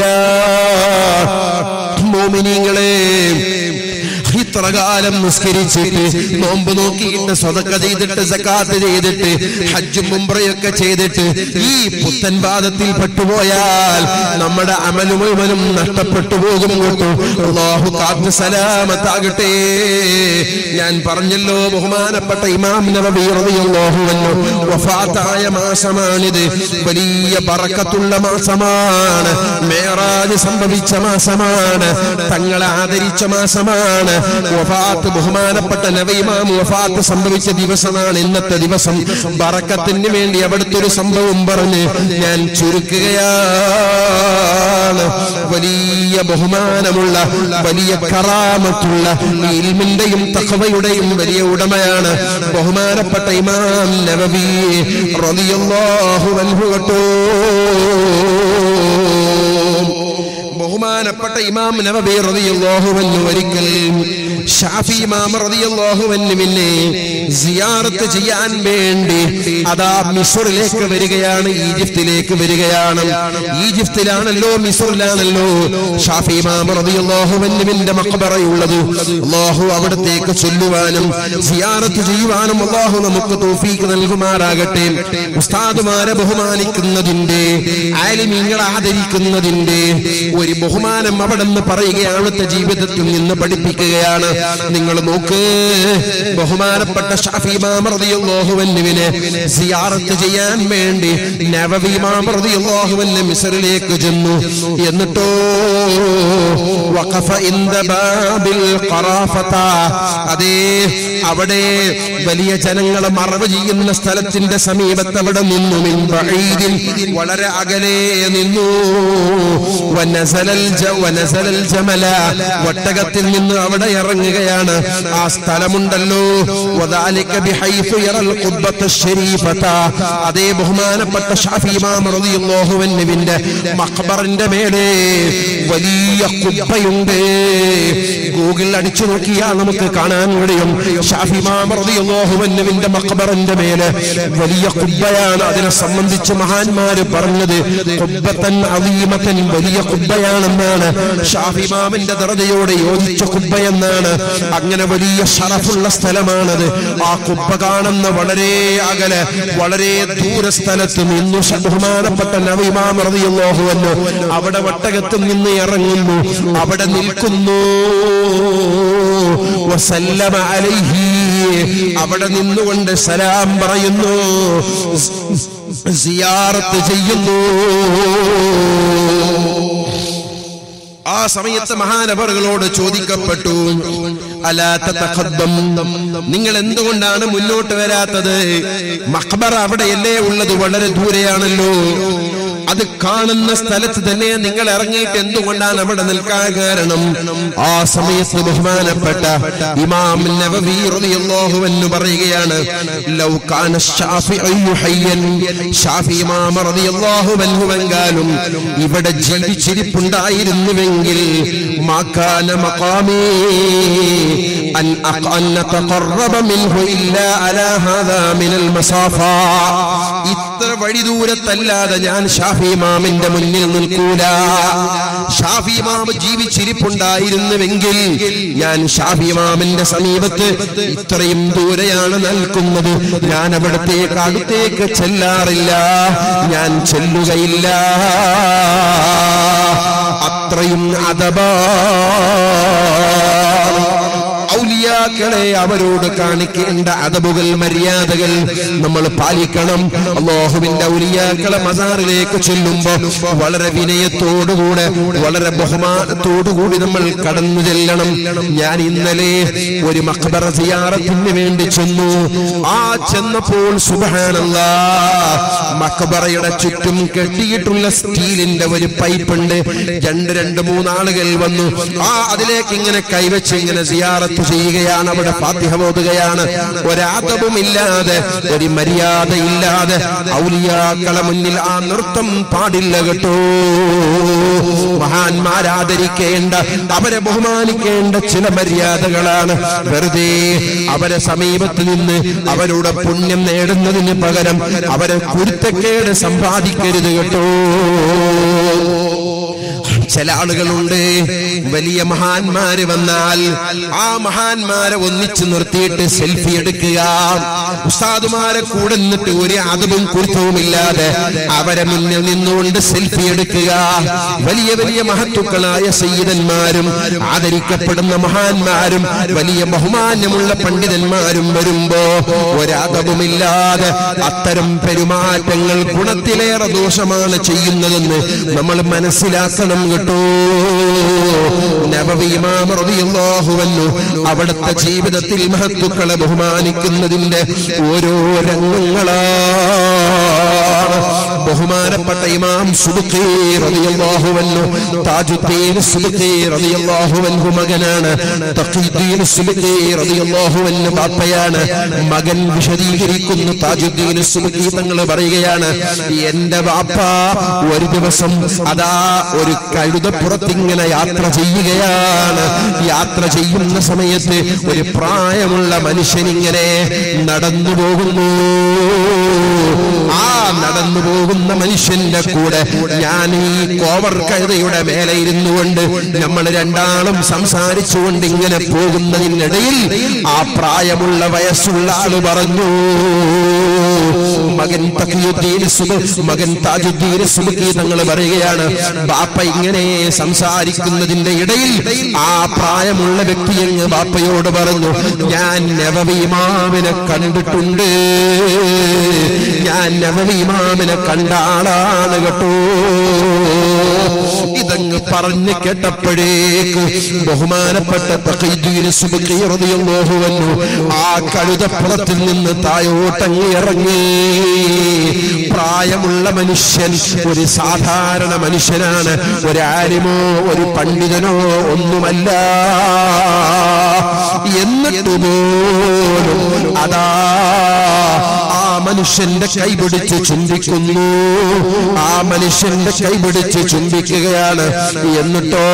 മോമിനിങ്ങളെ ഇത്ര കാലം നിസ്കരിച്ചിട്ട് നോമ്പ് നോക്കിയിട്ട് സ്വതക്ക ചെയ്തിട്ട് സക്കാത്ത് ചെയ്തിട്ട് ഹജ്ജും മുംബ്രയൊക്കെ ചെയ്തിട്ട് ഈ പുത്തൻ വാദത്തിൽ പെട്ടുപോയാൽ നമ്മുടെ അമല് മുഴുവനും നഷ്ടപ്പെട്ടു പോകും കേട്ടോ അള്ളാഹു കാത്ത് സലാമത്താകട്ടെ ഞാൻ പറഞ്ഞല്ലോ ബഹുമാനപ്പെട്ട ഇമാം നബി റളിയല്ലാഹു അൻഹു വഫാത്തായ മാസമാണിത് വലിയ ബറക്കത്തുള്ള മാസമാണ് മേറാജ് സംഭവിച്ച മാസമാണ് തങ്ങളെ ആദരിച്ച മാസമാണ് വഫാത്ത് ബഹുമാനപ്പെട്ട നവൈമാം വഫാത്ത് സംഭവിച്ച ദിവസമാണ് ഇന്നത്തെ ദിവസം ബറക്കത്തിന് വേണ്ടി അവിടുത്തെ ഒരു സംഭവം പറഞ്ഞ് ഞാൻ ചുരുക്കുകയാണ് വലിയ ബഹുമാനമുള്ള വലിയ കറാമത്തുള്ള ഇൽമിന്റെയും തഖവയുടെയും വലിയ ഉടമയാണ് ബഹുമാനപ്പെട്ട ഇമാം നബവി റളിയല്ലാഹു അൻഹു കേട്ടോ ബഹുമാനപ്പെട്ട ഇമാം നബവി റളിയല്ലാഹു അൻഹു ഒരിക്കൽ ഷാഫി ഇമാം റളിയല്ലാഹു അൻഹുവിനെ സിയാറത്ത് ചെയ്യാൻ വേണ്ടി അതാ മിസ്റിലേക്ക് വരികയാണ് ഈജിപ്തിലേക്ക് വരികയാണ് ഈജിപ്തിലാണല്ലോ മിസ്റിലാണല്ലോ ഷാഫി ഇമാം റളിയല്ലാഹു അൻഹുവിന്റെ മഖബറയുള്ളത് അല്ലാഹു അവിടത്തേക്ക് ചൊല്ലുവാനും സിയാറത്ത് ചെയ്യുവാനും അല്ലാഹു നമുക്ക് തൗഫീഖ് നൽകുമാറാകട്ടെ ഉസ്താദുമാരെ ബഹുമാനിക്കുന്നതിന്റെ ആലിമീങ്ങളെ ആദരിക്കുന്നതിന്റെ ഒരു ബഹുമാനം അവിടെ നിന്ന് പറയുകയാണ് അവിടുത്തെ ജീവിതത്തിൽ നിന്ന് പഠിപ്പിക്കുകയാണ് നിങ്ങൾ നോക്ക് ബഹുമാനപ്പെട്ട ഷാഫി മാമറിയുവിനെ സിയാറത്ത് ചെയ്യാൻ വേണ്ടി നവവി മാമറിയുവിന് മിസറിലേക്ക് ചെന്നു എന്നിട്ടോ വഖഫ ഇന്ദ ബാബിൽ ഖറാഫത അതേ അവിടെ വലിയ ജനങ്ങളെ മറവ് ചെയ്യുന്ന സ്ഥലത്തിന്റെ സമീപത്ത് അവിടെ നിന്നു മിൻ ബഈദിൻ വളരെ അകലെ നിന്നു വനസലൽ ജ- വനസലൽ ജമല ഒട്ടകത്തിൽ നിന്ന് അവിടെ ഇറങ്ങുകയാണ് ആ സ്ഥലമുണ്ടല്ലോ വദാലിക ബിഹൈസു യറൽ ഖുബ്ബത്ത ശരീഫത അതേ ബഹുമാനപ്പെട്ട ഷാഫി ഇമാം റളിയല്ലാഹു അൻഹുവിന്റെ മഖബറിന്റെ മേലെ വലിയ കുബ്ബയുണ്ട് ഗൂഗിൾ അടിച്ചു നോക്കിയാൽ നമുക്ക് കാണാൻ കഴിയും ഷാഫി ഇമാം റളിയല്ലാഹു അൻഹുവിന്റെ മഖബറിന്റെ മേലെ വലിയ കുബ്ബയാണ് അതിനെ സംബന്ധിച്ച് മഹാന്മാര് പറഞ്ഞത് കുബ്ബത്തൻ അലീമത്തൻ വലിയ കുബ്ബയാണെന്നാണ് ഷാഫി ഇമാമിന്റെ ദറജയോട് യോജിച്ച കുബ്ബയെന്നാണ് അങ്ങനെ വലിയ ഷറഫുള്ള സ്ഥലമാണത് ആ കുബ്ബ കാണുന്ന വളരെ അകലെ വളരെ ദൂര സ്ഥലത്ത് നിന്നു ഷ- ബഹുമാനപ്പെട്ട നവിമാം റളിയല്ലാഹു അൻഹു അവിടെ വട്ടകത്ത് നിന്ന് ഇറങ്ങുന്നു അവിടെ നിൽക്കുന്നു വസല്ലമ അലൈഹി അവിടെ നിന്നുകൊണ്ട് സലാം പറയുന്നു സിയാറത്ത് ചെയ്യുന്നു ആ സമയത്ത് മഹാനവറുകളോട് ചോദിക്കപ്പെട്ടു അലാ തതഖദ്ദം നിങ്ങൾ എന്തുകൊണ്ടാണ് മുന്നോട്ട് വരാത്തത് മഖബറ അവിടെയല്ലേ ഉള്ളത് വളരെ ദൂരെയാണല്ലോ അത് കാണുന്ന സ്ഥലത്ത് തന്നെ നിങ്ങൾ ഇറങ്ങിയിട്ട് എന്തുകൊണ്ടാണ് അവിടെ നിൽക്കാൻ കാരണം ആ സമയത്ത് ബഹുമാനപ്പെട്ട ഇമാം നവവി റളിയല്ലാഹു അൻഹു പറയുകയാണ് ലൗ കാന ശാഫിഈ ഹയ്യൻ ഷാഫി ഇമാം റളിയല്ലാഹു അൻഹു വെങ്കാലും ഇവിടെ ജീവിച്ചിരിപ്പുണ്ടായിരുന്നുവെങ്കിൽ മാക്കാന മഖാമി അൻ അൻ നതഖറബ മിൻഹു ഇല്ലാ അലാ ഹാദാ മിനൽ മസാഫ ഇത്ര വഴി ദൂരത്തല്ലാതെ ഞാൻ ഷാഫി ഇമാമിന്റെ മുന്നിൽ നിൽക്കൂല ഷാഫി ഇമാം ജീവിച്ചിരിപ്പുണ്ടായിരുന്നുവെങ്കിൽ ഞാൻ ഷാഫി ഇമാമിന്റെ സമീപത്ത് ഇത്രയും ദൂരെയാണ് നിൽക്കുന്നത് ഞാൻ അവിടത്തേക്ക് അടുത്തേക്ക് ചെല്ലാറില്ല ഞാൻ ചെല്ലുകയില്ല അത്രയും അഥവാ ഔലിയാക്കളെ അവരോട് കാണിക്കേണ്ട അതബുകൾ മര്യാദകൾ നമ്മൾ പാലിക്കണം അള്ളാഹുവിന്റെ ഔലിയാക്കളെ മസാറിലേക്ക് ചെല്ലുമ്പോ വളരെ വിനയത്തോടുകൂടെ വളരെ ബഹുമാനത്തോടുകൂടി നമ്മൾ കടന്നു ചെല്ലണം ഞാൻ ഇന്നലെ ഒരു മക്ബറ സിയാറത്തിന് വേണ്ടി ചെന്നു ആ ചെന്നപ്പോൾ സുബഹാനല്ല മക്ബറയുടെ ചുറ്റും കെട്ടിയിട്ടുള്ള സ്റ്റീലിന്റെ ഒരു പൈപ്പ് ഉണ്ട് രണ്ട് രണ്ട് മൂന്നാളുകൾ വന്നു ആ അതിലേക്ക് ഇങ്ങനെ കൈവച്ച് ഇങ്ങനെ സിയാറത്ത് ചെയ്യുകയാണ് അവിടെ ഫാത്തിഹ ഓതുകയാണ് ഒരാദവും ഇല്ലാതെ ഒരു മര്യാദ ഇല്ലാതെ ഔലിയാക്കളെ മുന്നിൽ ആ നൃത്തം പാടില്ല കേട്ടോ മഹാന്മാരാദരിക്കേണ്ട അവരെ ബഹുമാനിക്കേണ്ട ചില മര്യാദകളാണ് വെറുതെ അവരെ സമീപത്ത് നിന്ന് അവരുടെ പുണ്യം നേടുന്നതിന് പകരം അവരെ കുരുത്തക്കേട് സമ്പാദിക്കരുത് കേട്ടോ ചില ആളുകളുണ്ട് വലിയ മഹാന്മാര് വന്നാൽ ആ മഹാന്മാരെ ഒന്നിച്ചു നിർത്തിയിട്ട് സെൽഫി എടുക്കുക ഉസ്താദുമാരെ കൂടെ നിന്നിട്ട് ഒരു അതവും കുരുത്തവും ഇല്ലാതെ അവരെ മുന്നിൽ നിന്നുകൊണ്ട് സെൽഫി എടുക്കുക വലിയ വലിയ മഹത്തുക്കളായ സയ്യിദന്മാരും ആദരിക്കപ്പെടുന്ന മഹാന്മാരും വലിയ ബഹുമാന്യമുള്ള പണ്ഡിതന്മാരും വരുമ്പോ ഒരാതവുമില്ലാതെ അത്തരം പെരുമാറ്റങ്ങൾ ഗുണത്തിലേറെ ദോഷമാണ് ചെയ്യുന്നതെന്ന് നമ്മൾ മനസ്സിലാക്കണം കേട്ടോ നബവി ഇമാം റളിയല്ലാഹു അൻഹു അവിടുത്തെ ജീവിതത്തിൽ മഹത്തുക്കളെ ബഹുമാനിക്കുന്നതിന്റെ ഓരോ രംഗങ്ങളാണ് ബഹുമാനപ്പെട്ട ഇമാം സുബുഖി റളിയല്ലാഹു അൻഹു താജുദ്ദീൻ സുബുഖി റളിയല്ലാഹു അൻഹു മകനാണ് തഖീദ്ദീൻ സുബുഖി റളിയല്ലാഹു അൻഹു ബാപ്പയാണ് മകൻ വിശദീകരിക്കുന്നു താജുദ്ദീൻ സുബുഖി തങ്ങൾ പറയുകയാണ് എന്റെ ബാപ്പ ഒരു ദിവസം അതാ ഒരു കഴുതപ്പുറത്തിങ്ങനെ യാത്ര ചെയ്യുകയാണ് യാത്ര ചെയ്യുന്ന സമയത്ത് ഒരു പ്രായമുള്ള മനുഷ്യൻ ഇങ്ങനെ നടന്നു പോകുന്നു ആ നടന്നു പോകുന്ന മനുഷ്യന്റെ കൂടെ ഞാൻ ഈ കോവർ കഴുതയുടെ മേലെ ഇരുന്നു കൊണ്ട് നമ്മൾ രണ്ടാളും സംസാരിച്ചുകൊണ്ട് ഇങ്ങനെ പോകുന്നതിനിടയിൽ ആ പ്രായമുള്ള വയസ്സുള്ള ആള് പറഞ്ഞു മകൻ തഖിയുദ്ദീൻ സുബ മകൻ താജുദ്ദീൻ സുബുക്കി തങ്ങൾ പറയുകയാണ് ബാപ്പ ഇങ്ങനെ സംസാരിക്കുന്നതിന്റെ ഇടയിൽ ആ പ്രായമുള്ള വ്യക്തി അങ്ങ് ബാപ്പയോട് പറഞ്ഞു ഞാൻ നവവിമാമിനെ കണ്ടിട്ടുണ്ട് ഞാൻ നവവിമാമിനെ കണ്ട ആളാണ് കേട്ടോ ഇതങ്ങ് പറഞ്ഞു കേട്ടപ്പോഴേക്ക് ബഹുമാനപ്പെട്ട തഖീദ്ദീൻ സുബ്കി റളിയല്ലാഹു അൻഹു ആ കഴുതപ്പുറത്തിൽ നിന്ന് തായോട്ടങ്ങ് ഇറങ്ങി പ്രായമുള്ള മനുഷ്യൻ ഒരു സാധാരണ മനുഷ്യനാണ് ഒരു ആലിമോ ഒരു പണ്ഡിതനോ ഒന്നുമല്ല എന്നിട്ട് പോലും അതാ ആ മനുഷ്യന്റെ കൈപിടിച്ച് ചുംബിക്കുന്നു ആ മനുഷ്യന്റെ കൈപിടിച്ച് ചുംബിക്കുകയാണ് എന്നിട്ടോ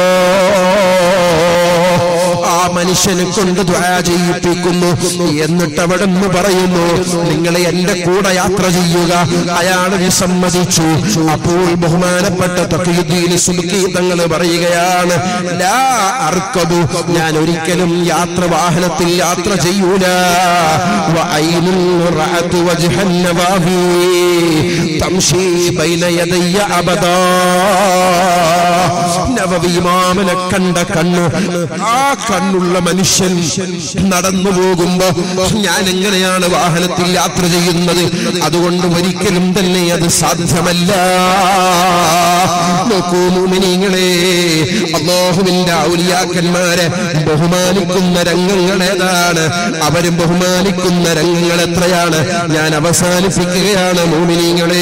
ആ മനുഷ്യനെ കൊണ്ട് ദ്വാ ചെയ്യിപ്പിക്കുന്നു എന്നിട്ട് അവിടെ നിന്ന് പറയുന്നു നിങ്ങൾ എന്റെ കൂടെ യാത്ര ചെയ്യുക അയാൾ വിസമ്മതിച്ചു അപ്പോൾ ബഹുമാനപ്പെട്ട തഖീദ്ദീൻ സുബ്കി തങ്ങൾ പറയുകയാണ് ലാ അർക്കബു ഞാൻ ഒരിക്കലും യാത്ര വാഹനത്തിൽ യാത്ര ചെയ്യൂല വഅൈനുൽ റഅതു വജ്ഹൻ നവാഹി തംശി ബൈന യദയ്യ അബദാ നവവി ഇമാമിനെ കണ്ട കണ്ണ് ആ കണ്ണ് കണ്ണുള്ള മനുഷ്യൻ നടന്നു പോകുമ്പോ ഞാൻ എങ്ങനെയാണ് വാഹനത്തിൽ യാത്ര ചെയ്യുന്നത് അതുകൊണ്ട് ഒരിക്കലും തന്നെ അത് സാധ്യമല്ല നോക്കൂ മുമിനിങ്ങളെ അള്ളാഹുവിന്റെ ഔലിയാക്കന്മാരെ ബഹുമാനിക്കുന്ന രംഗങ്ങൾ ഏതാണ് അവരും ബഹുമാനിക്കുന്ന രംഗങ്ങൾ എത്രയാണ് ഞാൻ അവസാനിപ്പിക്കുകയാണ് മോമിനിങ്ങളെ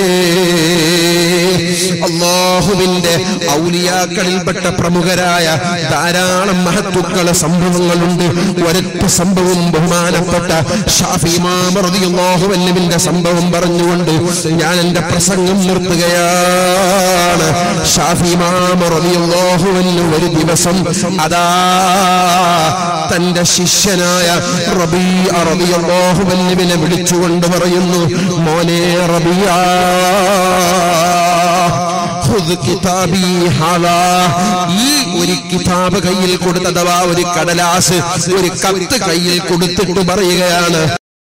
അള്ളാഹുവിന്റെ ഔലിയാക്കളിൽപ്പെട്ട പ്രമുഖരായ ധാരാളം മഹത്വക്കളെ സംഭവങ്ങളുണ്ട് ഒരൊറ്റ സംഭവം ബഹുമാനപ്പെട്ട ഷാഫി മാമറിയാഹുവല്ലുവിന്റെ സംഭവം പറഞ്ഞുകൊണ്ട് ഞാൻ എന്റെ പ്രസംഗം നിർത്തുകയാണ് ഷാഫി മാമറിയാഹുവല്ലു ഒരു ദിവസം അതാ തന്റെ ശിഷ്യനായ റബി റബിയാഹുവല്ലുവിനെ വിളിച്ചുകൊണ്ട് പറയുന്നു മോനെ റബിയ ഖുദ് കിതാബി ഹാദാ. ഈ ഒരു കിതാബ് കയ്യിൽ കൊടുത്ത് അഥവാ ഒരു കടലാസ് ഒരു കത്ത് കയ്യിൽ കൊടുത്തിട്ട് പറയുകയാണ്